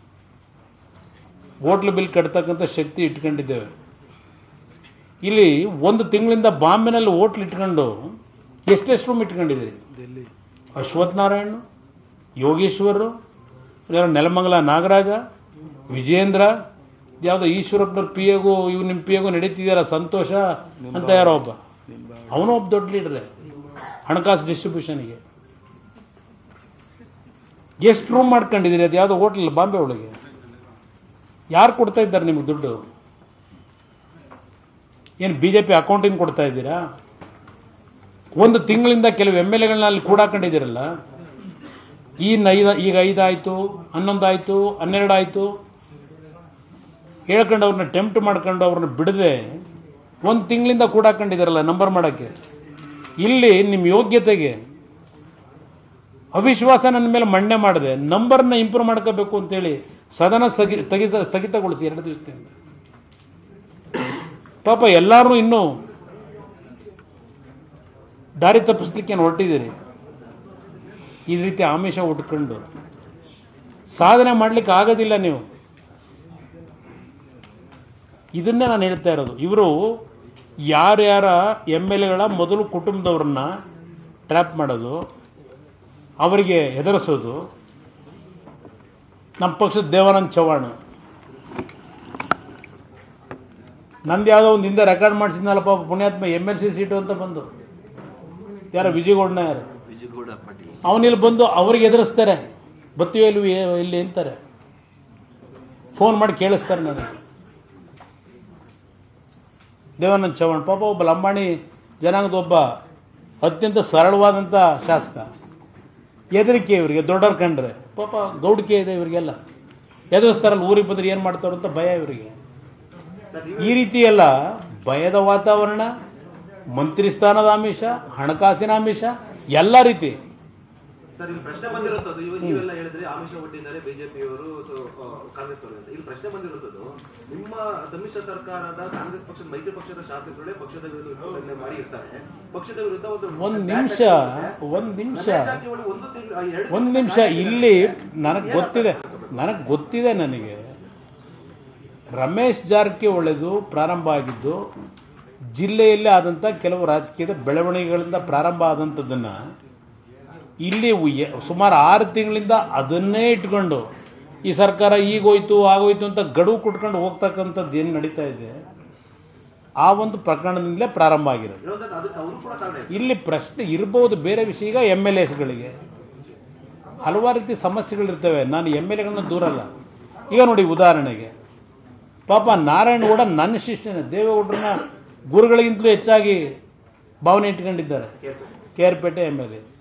ಹೋಟ್ಲು ಬಿಲ್ ಕಟ್ತಕ್ಕಂಥ ಶಕ್ತಿ ಇಟ್ಕೊಂಡಿದ್ದೇವೆ ಇಲ್ಲಿ ಒಂದು ತಿಂಗಳಿಂದ ಬಾಂಬೆನಲ್ಲಿ ಹೋಟ್ಲ್ ಇಟ್ಕೊಂಡು ಎಷ್ಟೆಷ್ಟು ರೂಮ್ ಇಟ್ಕೊಂಡಿದ್ದೀರಿ ಅಶ್ವಥ್ ನಾರಾಯಣ್ ಯೋಗೇಶ್ವರು ಯಾರು ನೆಲಮಂಗಲ ನಾಗರಾಜ ವಿಜೇಂದ್ರ ಯಾವುದೋ ಈಶ್ವರಪ್ಪನವ್ರ ಪಿ ಎಗೂ ಇವ್ ನಿಮ್ಮ ಪಿ ಎಗೂ ನಡೀತಿದ್ಯಾರ ಸಂತೋಷ ಅಂತ ಯಾರೋ ಒಬ್ಬ ಅವನು ಒಬ್ಬ ದೊಡ್ಡ ಲೀಡ್ರೆ ಹಣಕಾಸು ಡಿಸ್ಟ್ರಿಬ್ಯೂಷನ್ಗೆ ಎಷ್ಟು ರೂಮ್ ಮಾಡ್ಕೊಂಡಿದ್ದೀರಿ ಅದು ಯಾವುದೋ ಹೋಟ್ಲ್ ಬಾಂಬೆ ಒಳಗೆ ಯಾರು ಕೊಡ್ತಾ ಇದ್ದಾರೆ ನಿಮ್ಗೆ ದುಡ್ಡು ಏನು ಬಿ ಜೆ ಪಿ ಅಕೌಂಟಿಂಗ್ ಕೊಡ್ತಾ ಇದ್ದೀರಾ ಒಂದು ತಿಂಗಳಿಂದ ಕೆಲವು ಎಮ್ ಎಲ್ ಎಗಳನ್ನ ಅಲ್ಲಿ ಕೂಡಾಕೊಂಡಿದ್ದೀರಲ್ಲ ಈ ಐದು ಈಗ ಐದಾಯಿತು ಹನ್ನೊಂದಾಯಿತು ಹನ್ನೆರಡು ಆಯಿತು ಹೇಳ್ಕೊಂಡು ಅವ್ರನ್ನ ಟೆಂಪ್ಟ್ ಮಾಡ್ಕೊಂಡು ಅವ್ರನ್ನ ಬಿಡದೆ ಒಂದು ತಿಂಗಳಿಂದ ಕೂಡಾಕೊಂಡಿದ್ದಾರಲ್ಲ ನಂಬರ್ ಮಾಡೋಕ್ಕೆ ಇಲ್ಲಿ ನಿಮ್ಮ ಯೋಗ್ಯತೆಗೆ ಅವಿಶ್ವಾಸ ನನ್ನ ಮೇಲೆ ಮಣ್ಣೆ ಮಾಡಿದೆ ನಂಬರ್ನ ಇಂಪ್ರೂವ್ ಮಾಡ್ಕೋಬೇಕು ಅಂತೇಳಿ ಸದನ ಸ್ಥಗಿ ಸ್ಥಗಿತ ಸ್ಥಗಿತಗೊಳಿಸಿ ಎರಡು ದಿವಸದಿಂದ ಪಾಪ ಎಲ್ಲರೂ ಇನ್ನೂ ದಾರಿ ತಪ್ಪಿಸ್ಲಿಕ್ಕೆ ಹೊರಟಿದ್ದೀರಿ ಈ ರೀತಿ ಆಮಿಷ ಉಟ್ಕೊಂಡು ಸಾಧನೆ ಮಾಡ್ಲಿಕ್ಕೆ ಆಗೋದಿಲ್ಲ ನೀವು ಇದನ್ನೇ ನಾನು ಹೇಳ್ತಾ ಇರೋದು ಇವರು ಯಾರ್ಯಾರ ಎಮ್ ಎಲ್ ಎಗಳ ಮೊದಲು ಕುಟುಂಬದವ್ರನ್ನ ಟ್ರ್ಯಾಪ್ ಮಾಡೋದು ಅವರಿಗೆ ಹೆದರಿಸೋದು ನಮ್ಮ ಪಕ್ಷದ ದೇವಾನಂದ್ ಚವ್ಹಾಣ್ ನಂದು ಯಾವುದೋ ಒಂದು ಹಿಂದೆ ರೆಕಾರ್ಡ್ ಮಾಡಿಸಿದ್ನಲ್ಲಪ್ಪ ಪುಣ್ಯಾತ್ಮ ಎಮ್ ಎಲ್ ಸಿ ಸೀಟು ಅಂತ ಬಂದು ಯಾರು ವಿಜಯಗೌಡನ ಯಾರು ವಿಜಯಗೌಡ ಪಾಟೀಲ್ ಅವನಿಲ್ಲಿ ಬಂದು ಅವ್ರಿಗೆ ಎದುರಿಸ್ತಾರೆ ಬತ್ತೀವೋ ಇಲ್ವಿ ಇಲ್ಲಿ ಅಂತಾರೆ ಫೋನ್ ಮಾಡಿ ಕೇಳಿಸ್ತಾರೆ ನನಗೆ ದೇವಾನಂದ್ ಚವ್ಹಾಣ್ ಪಾಪ ಒಬ್ಬ ಲಂಬಾಣಿ ಜನಾಂಗದ ಒಬ್ಬ ಅತ್ಯಂತ ಸರಳವಾದಂಥ ಶಾಸಕ ಹೆದರಿಕೆ ಇವರಿಗೆ ದೊಡ್ಡವ್ರು ಕಂಡ್ರೆ ಪಾಪ ಗೌಡಿಕೆ ಇದೆ ಇವರಿಗೆಲ್ಲ ಎದುರಿಸ್ತಾರಲ್ಲ ಊರಿಗೆ ಬಂದ್ರೆ ಏನು ಮಾಡ್ತಾರೋ ಅಂತ ಭಯ ಇವರಿಗೆ ಈ ರೀತಿ ಎಲ್ಲ ಭಯದ ವಾತಾವರಣ ಮಂತ್ರಿ ಸ್ಥಾನದ ಆಮಿಷ ಹಣಕಾಸಿನ ಆಮಿಷ ಎಲ್ಲ ರೀತಿ ಸರ್ ಇಲ್ಲಿ ಪ್ರಶ್ನೆ ಬಂದಿರುತ್ತದು ಇವ ನೀವೆಲ್ಲ ಹೇಳಿದ್ರೆ ಆಮಿಷ ಒಡ್ಡಿದ್ದಾರೆ ಬಿಜೆಪಿಯವರು ಸೊ ಕಾಂಗ್ರೆಸ್ ಅವರು ಅಂತ ಇಲ್ಲಿ ಪ್ರಶ್ನೆ ಬಂದಿರುತ್ತದು ನಿಮ್ಮ ಸಮ್ಮಿಶ್ರ ಸರ್ಕಾರದ ಕಾಂಗ್ರೆಸ್ ಪಕ್ಷದ ಮೈತ್ರಿ ಪಕ್ಷದ ಶಾಸಕರುಗಳೇ ಪಕ್ಷದ ವಿರುದ್ಧ ವಿರೋಧನೆ ಮಾಡಿ ಇರ್ತಾರೆ ಪಕ್ಷದ ವಿರುದ್ಧ ಒಂದು ಒಂದು ನಿಮಿಷ ಒಂದು ನಿಮಿಷ ಜಾರಕಿಹೊಳಿ ಒಂದು ತಿಂಗಳು ಎರಡು ಒಂದು ನಿಮಿಷ ಇಲ್ಲಿ ನನಗೆ ಗೊತ್ತಿದೆ ನನಗೆ ಗೊತ್ತಿದೆ ನನಗೆ ರಮೇಶ್ ಜಾರಕಿಹೊಳಿದು ಪ್ರಾರಂಭ ಆಗಿದ್ದು ಜಿಲ್ಲೆಯಲ್ಲಿ ಆದಂಥ ಕೆಲವು ರಾಜಕೀಯದ ಬೆಳವಣಿಗೆಗಳಿಂದ ಪ್ರಾರಂಭ ಆದಂಥದ್ದನ್ನು ಇಲ್ಲಿ ಉಯ್ಯ- ಸುಮಾರು ಆರು ತಿಂಗಳಿಂದ ಅದನ್ನೇ ಇಟ್ಕೊಂಡು ಈ ಸರ್ಕಾರ ಈಗೋಯ್ತು ಆಗೋಯ್ತು ಅಂತ ಗಡುವು ಕೊಟ್ಕೊಂಡು ಹೋಗ್ತಕ್ಕಂಥದ್ದು ಏನು ನಡೀತಾ ಇದೆ ಆ ಒಂದು ಪ್ರಕರಣದಿಂದಲೇ ಪ್ರಾರಂಭ ಆಗಿರೋದು ವಿರೋಧಕ್ಕೆ ಅದಕ್ಕೆ ಅವರು ಕೂಡ ಕಾರಣ ಇದೆ. ಇಲ್ಲಿ ಪ್ರಶ್ನೆ ಇರ್ಬೋದು ಬೇರೆ ವಿಷಯ ಈಗ ಎಮ್ ಎಲ್ ಎಸ್ಗಳಿಗೆ ಹಲವಾರು ರೀತಿ ಸಮಸ್ಯೆಗಳಿರ್ತವೆ ನಾನು ಎಮ್ ಎಲ್ ಎಗಳನ್ನ ದೂರಲ್ಲ ಈಗ ನೋಡಿ ಉದಾಹರಣೆಗೆ ಪಾಪ ನಾರಾಯಣಗೌಡ ನನ್ನ ಶಿಷ್ಯನೇ ದೇವೇಗೌಡರನ್ನ ಗುರುಗಳಿಗಿಂತಲೂ ಹೆಚ್ಚಾಗಿ ಭಾವನೆ ಇಟ್ಕೊಂಡಿದ್ದಾರೆ K R Pete M L A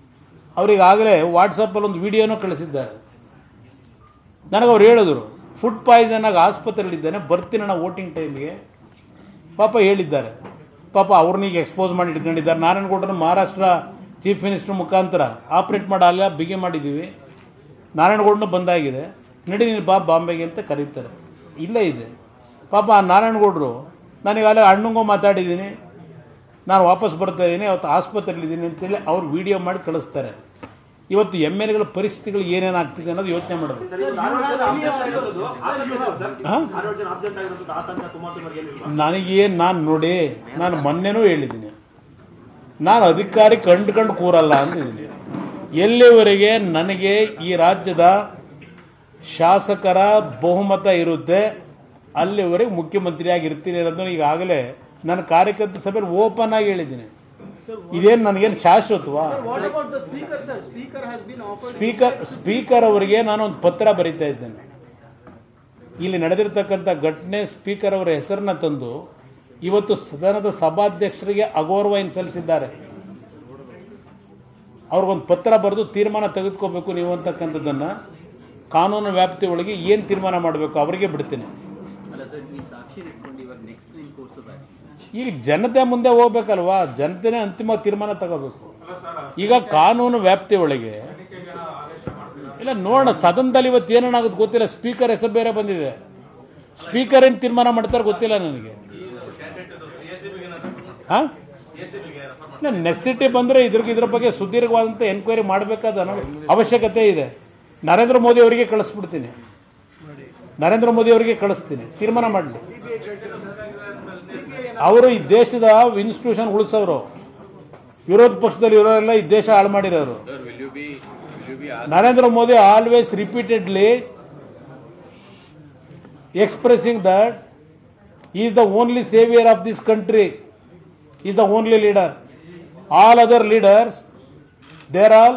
ಅವರಿಗಾಗಲೇ ವಾಟ್ಸಪ್ಪಲ್ಲಿ ಒಂದು ವಿಡಿಯೋನೂ ಕಳಿಸಿದ್ದಾರೆ ನನಗೆ ಅವ್ರು ಹೇಳಿದ್ರು ಫುಡ್ ಪಾಯ್ಸನ್ ಆಗಿ ಆಸ್ಪತ್ರೆಯಲ್ಲಿದ್ದೇನೆ ಬರ್ತೀನಿ ನಾನು ವೋಟಿಂಗ್ ಟೈಮ್ಗೆ ಪಾಪ ಹೇಳಿದ್ದಾರೆ ಪಾಪ ಅವ್ರನ್ನೀಗ ಎಕ್ಸ್ಪೋಸ್ ಮಾಡಿ ಇಟ್ಕೊಂಡಿದ್ದಾರೆ ನಾರಾಯಣಗೌಡರನ್ನ ಮಹಾರಾಷ್ಟ್ರ ಚೀಫ್ ಮಿನಿಸ್ಟರ್ ಮುಖಾಂತರ ಆಪ್ರೇಟ್ ಮಾಡಿ ಅಲ್ಲ ಬಿಗಿ ಮಾಡಿದ್ದೀವಿ ನಾರಾಯಣಗೌಡನು ಬಂದಾಗಿದೆ ನಡಿ ನೀನು ಬಾ ಬಾಂಬೆಗೆ ಅಂತ ಕರೀತಾರೆ ಇಲ್ಲೇ ಇದೆ ಪಾಪ ಆ ನಾರಾಯಣಗೌಡರು ನನಗಾಗಲೇ ಅಣ್ಣಂಗೋ ಮಾತಾಡಿದ್ದೀನಿ ನಾನು ವಾಪಸ್ ಬರ್ತಾ ಇದ್ದೀನಿ ಅವತ್ತು ಆಸ್ಪತ್ರೆಯಲ್ಲಿದ್ದೀನಿ ಅಂತೇಳಿ ಅವ್ರು ವಿಡಿಯೋ ಮಾಡಿ ಕಳಿಸ್ತಾರೆ ಇವತ್ತು ಎಮ್ ಎಲ್ ಎಗಳ ಪರಿಸ್ಥಿತಿಗಳು ಏನೇನು ಆಗ್ತಿದೆ ಅನ್ನೋದು ಯೋಚನೆ ಮಾಡಬೇಕು ಸರ್, ಇವತ್ತು ಆರು ಜನ absent ಆಗಿರೋದು ಆತಂಕ ಇದೆಯಾ ಸರ್? ಹಾ? ಆರು ಜನ absent ಆಗಿರೋದು ಆತಂಕ ಕುಮಾರಸ್ವಾಮಿ ಏನಿಲ್ವಾ ನನಗೇನು ನಾನು ನೋಡಿ ನಾನು ಮೊನ್ನೆನೂ ಹೇಳಿದ್ದೀನಿ ನಾನು ಅಧಿಕಾರಿ ಕಂಡು ಕಂಡು ಕೂರಲ್ಲ ಅಂತಿದ್ದೀನಿ ಎಲ್ಲಿವರೆಗೆ ನನಗೆ ಈ ರಾಜ್ಯದ ಶಾಸಕರ ಬಹುಮತ ಇರುತ್ತೆ ಅಲ್ಲಿವರೆಗೆ ಮುಖ್ಯಮಂತ್ರಿಯಾಗಿ ಇರ್ತೀನಿ ಅನ್ನೋದನ್ನು ಈಗಾಗಲೇ ನನ್ನ ಕಾರ್ಯಕರ್ತ ಸಭೆಯಲ್ಲಿ ಓಪನ್ ಆಗಿ ಹೇಳಿದ್ದೀನಿ ಇದೇನು ನನಗೇನು ಶಾಶ್ವತವಾ what about the speaker sir speaker has been offered speaker speaker ಅವರಿಗೆ ನಾನು ಒಂದು ಪತ್ರ ಬರೀತಾ ಇದ್ದೇನೆ ಇಲ್ಲಿ ನಡೆದಿರ್ತಕ್ಕಂಥ ಘಟನೆ ಸ್ಪೀಕರ್ ಅವರ ಹೆಸರನ್ನ ತಂದು ಇವತ್ತು ಸದನದ ಸಭಾಧ್ಯಕ್ಷರಿಗೆ ಅಗೌರವ ಸಲ್ಲಿಸಿದ್ದಾರೆ ಅವ್ರಿಗೊಂದು ಪತ್ರ ಬರೆದು ತೀರ್ಮಾನ ತೆಗೆದುಕೋಬೇಕು ನೀವು ಅಂತಕ್ಕಂಥದ್ದನ್ನು ಕಾನೂನು ವ್ಯಾಪ್ತಿ ಒಳಗೆ ಏನು ತೀರ್ಮಾನ ಮಾಡಬೇಕು ಅವರಿಗೆ ಬಿಡ್ತೀನಿ ಅಲ್ಲ ಸರ್ ಈ ಸಾಕ್ಷಿ ಇಟ್ಕೊಂಡು ಇವಾಗ ನೆಕ್ಸ್ಟ್ ನಿನ್ ಕೋರ್ಸ್ ಈಗ ಜನತೆ ಮುಂದೆ ಹೋಗ್ಬೇಕಲ್ವಾ ಜನತೆನೇ ಅಂತಿಮ ತೀರ್ಮಾನ ತಗೋಬೇಕು ಈಗ ಕಾನೂನು ವ್ಯಾಪ್ತಿ ಒಳಗೆ ಇಲ್ಲ ನೋಡೋಣ ಸದನದಲ್ಲಿ ಇವತ್ತು ಏನೇನಾಗುತ್ತೆ ಗೊತ್ತಿಲ್ಲ ಸ್ಪೀಕರ್ ಹೆಸರು ಬೇರೆ ಬಂದಿದೆ ಸ್ಪೀಕರ್ ಏನು ತೀರ್ಮಾನ ಮಾಡ್ತಾರೆ ಗೊತ್ತಿಲ್ಲ ನನಗೆ ಹಾಂ ನೆಸಿಟಿ ಬಂದರೆ ಇದ್ರ ಇದ್ರ ಬಗ್ಗೆ ಸುದೀರ್ಘವಾದಂಥ ಎನ್ಕ್ವೈರಿ ಮಾಡಬೇಕಾದ ಅನ್ನೋ ಅವಶ್ಯಕತೆ ಇದೆ ನರೇಂದ್ರ ಮೋದಿ ಅವರಿಗೆ ಕಳಿಸ್ಬಿಡ್ತೀನಿ ನರೇಂದ್ರ ಮೋದಿ ಅವರಿಗೆ ಕಳಿಸ್ತೀನಿ ತೀರ್ಮಾನ ಮಾಡಲಿ ಅವರು ಈ ದೇಶದ ಇನ್ಸ್ಟಿಟ್ಯೂಷನ್ ಉಳಿಸೋರು ವಿರೋಧ ಪಕ್ಷದಲ್ಲಿ ಇರೋರೆಲ್ಲ ಈ ದೇಶ ಹಾಳು ಮಾಡಿರೋರು Narendra Modi always repeatedly expressing that is the only saviour of this country is the only leader all other leaders there all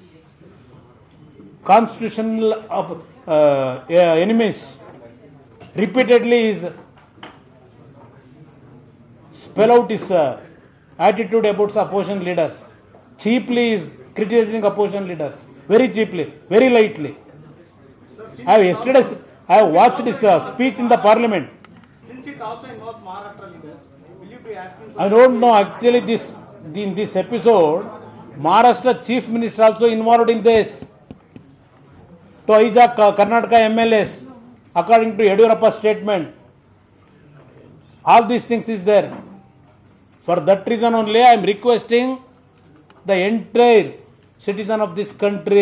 constitutional enemies repeatedly is spell out his uh, attitude about opposition leaders. Cheaply is criticizing opposition leaders. Very cheaply, very lightly. I have yesterday, I have watched his uh, speech in the parliament. Since it also involves Maharashtra leaders, will you be asking for I don't know actually this, in this episode, Maharashtra chief minister also involved in this. To hijack Ka- Karnataka MLAs, according to Yediyurappa's statement. All these things is there. For that reason only, I am requesting the entire citizen of this country,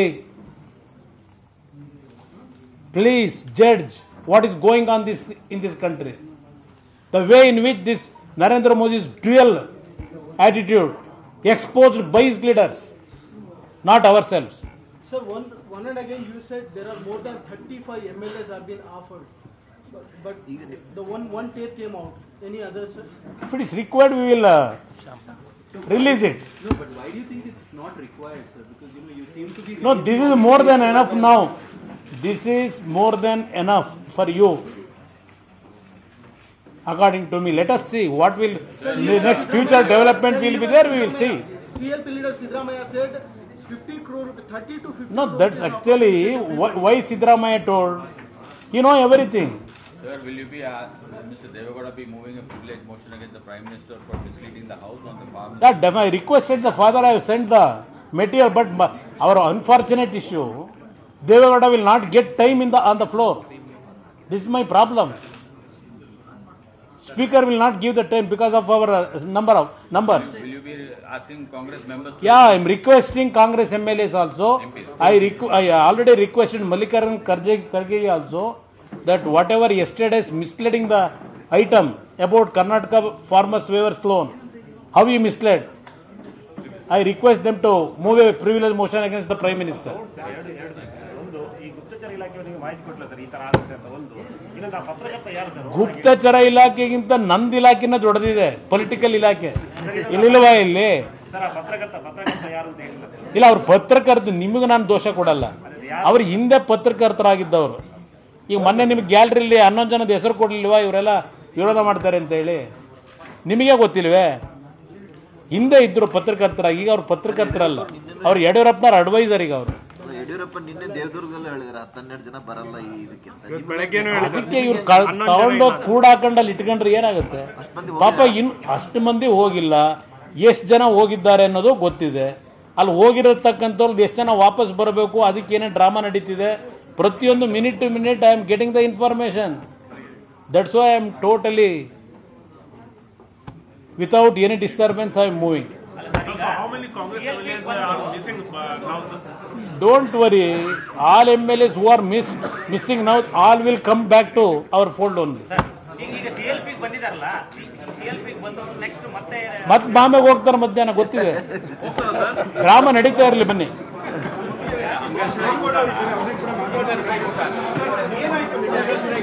please judge what is going on this in this country. The way in which this Narendra Modi's dual attitude exposed by his leaders, not ourselves. Sir, one, one and again you said there are more than 35 MLAs have been offered. But, but the one, one tape came out. Any others? sir? If it is required, we will uh, release it. No, but why do you think it's not required, sir? Because you know you seem to be. No, this is more than enough now. This is more than enough for you. According to me, let us see what will the next future development will be there. We will see. CLP leader Sidramaya said 50 crore, 30 to 50 No, crore that's rupees actually wh- why Sidramaya told. You know everything. Sir, will you be, uh, Mr. Devagowda be moving a privilege motion against the Prime Minister for misleading the House on the farm? That def- I requested the father, I have sent the material, but ma- our unfortunate issue, Devagowda will not get time in the, on the floor. This is my problem. Speaker will not give the time because of our uh, number of, numbers. Will you be asking Congress members to? Yeah, I am requesting Congress MLAs also. I requ- I already requested Malikaran Karge, Karge also that whatever yesterday's misleading the item about Karnataka farmers waivers loan, how he misled. I request them to move a privilege motion against the Prime Minister. ಎರಡು ಎರಡು ವಿಷಯ. ಒಂದು ಈ ಗುಪ್ತಚರ ಇಲಾಖೆಯವರಿಗೆ ಮಾಹಿತಿ ಕೊಟ್ಟಲ್ಲ ಸರ್ ಈ ತರ ಆಗುತ್ತೆ ಅಂತ ಒಂದು ಇನ್ನೊಂದು ಆ ಪತ್ರಕರ್ತ ಯಾರು ಸರ್ ಗುಪ್ತಚರ ಇಲಾಖೆಗಿಂತ ನಂದು ಇಲಾಖೆನ ದೊಡ್ಡದಿದೆ ಪೊಲಿಟಿಕಲ್ ಇಲಾಖೆ ಇಲ್ಲಿಲ್ವಾ ಇಲ್ಲಿ ಸರ್ ಆ ಪತ್ರಕರ್ತ ಪತ್ರಕರ್ತ ಯಾರು ಅಂತ ಹೇಳಿಲ್ಲ ಸರ್ ಇಲ್ಲ ಅವ್ರ ಪತ್ರಕರ್ತ ನಿಮಗೆ ನಾನು ದೋಷ ಕೊಡಲ್ಲ ಅವ್ರ ಹಿಂದೆ ಪತ್ರಕರ್ತರಾಗಿದ್ದವರು ಈಗ ಮೊನ್ನೆ ನಿಮ್ಗೆ ಗ್ಯಾಲರಿಲಿ ಹನ್ನೊಂದು ಜನದ ಹೆಸರು ಕೊಡಲಿಲ್ವಾ ಇವರೆಲ್ಲ ವಿರೋಧ ಮಾಡ್ತಾರೆ ಅಂತ ಹೇಳಿ ನಿಮಗೆ ಗೊತ್ತಿಲ್ವೇ ಹಿಂದೆ ಇದ್ರು ಪತ್ರಕರ್ತರಾಗಿ ಈಗ ಅವ್ರು ಪತ್ರಕರ್ತರಲ್ಲ ಅವ್ರು ಯಡಿಯೂರಪ್ಪನವ್ರ ಅಡ್ವೈಸರ್ ಈಗ ಅವರು ಅಲ್ಲ, ಯಡಿಯೂರಪ್ಪ ನಿನ್ನೆ ದೇವದುರ್ಗದಲ್ಲೇ ಹೇಳಿದಾರೆ ಹತ್ತೆರಡು ಜನ ಬರಲ್ಲ ಈ ಇದಕ್ಕಿಂತ ಬೆಳಗ್ಗೆನೂ ಅದಕ್ಕೆ ಇವ್ರು ತಗೊಂಡೋಗಿ ಕೂಡಾಕೊಂಡಲ್ಲಿ ಇಟ್ಕೊಂಡ್ರೆ ಏನಾಗುತ್ತೆ ಪಾಪ ಇನ್ ಅಷ್ಟು ಮಂದಿ ಹೋಗಿಲ್ಲ ಎಷ್ಟು ಜನ ಹೋಗಿದ್ದಾರೆ ಅನ್ನೋದು ಗೊತ್ತಿದೆ ಅಲ್ಲಿ ಹೋಗಿರತಕ್ಕಂಥವ್ರು ಎಷ್ಟು ಜನ ವಾಪಸ್ ಬರಬೇಕು ಅದಕ್ಕೆ ಏನೇನು ಡ್ರಾಮಾ ನಡೀತಿದೆ ಪ್ರತಿಯೊಂದು minute to minute I am getting the information that's why I am totally without any disturbance I am moving So, so how many Congress MLAs are missing uh, now, sir? Don't worry all M L S who are miss missing now all will come back to our fold only ಈಗ ಈಗ ಸಿ ಎಲ್ ಪಿಗೆ ಬಂದಿದಾರಲ್ಲ ಸಿ ಎಲ್ ಪಿಗೆ ಬಂದು ನೆಕ್ಸ್ಟ್ ಮತ್ತೆ ಮತ್ತೆ ಬಾಂಬೆಗೆ ಹೋಗ್ತಾರೆ ಮಧ್ಯಾಹ್ನ ಗೊತ್ತಿದೆ ಡ್ರಾಮಾ ನಡೀತಾ ಇರಲಿ ಬನ್ನಿ ಏನಾಯ್ತು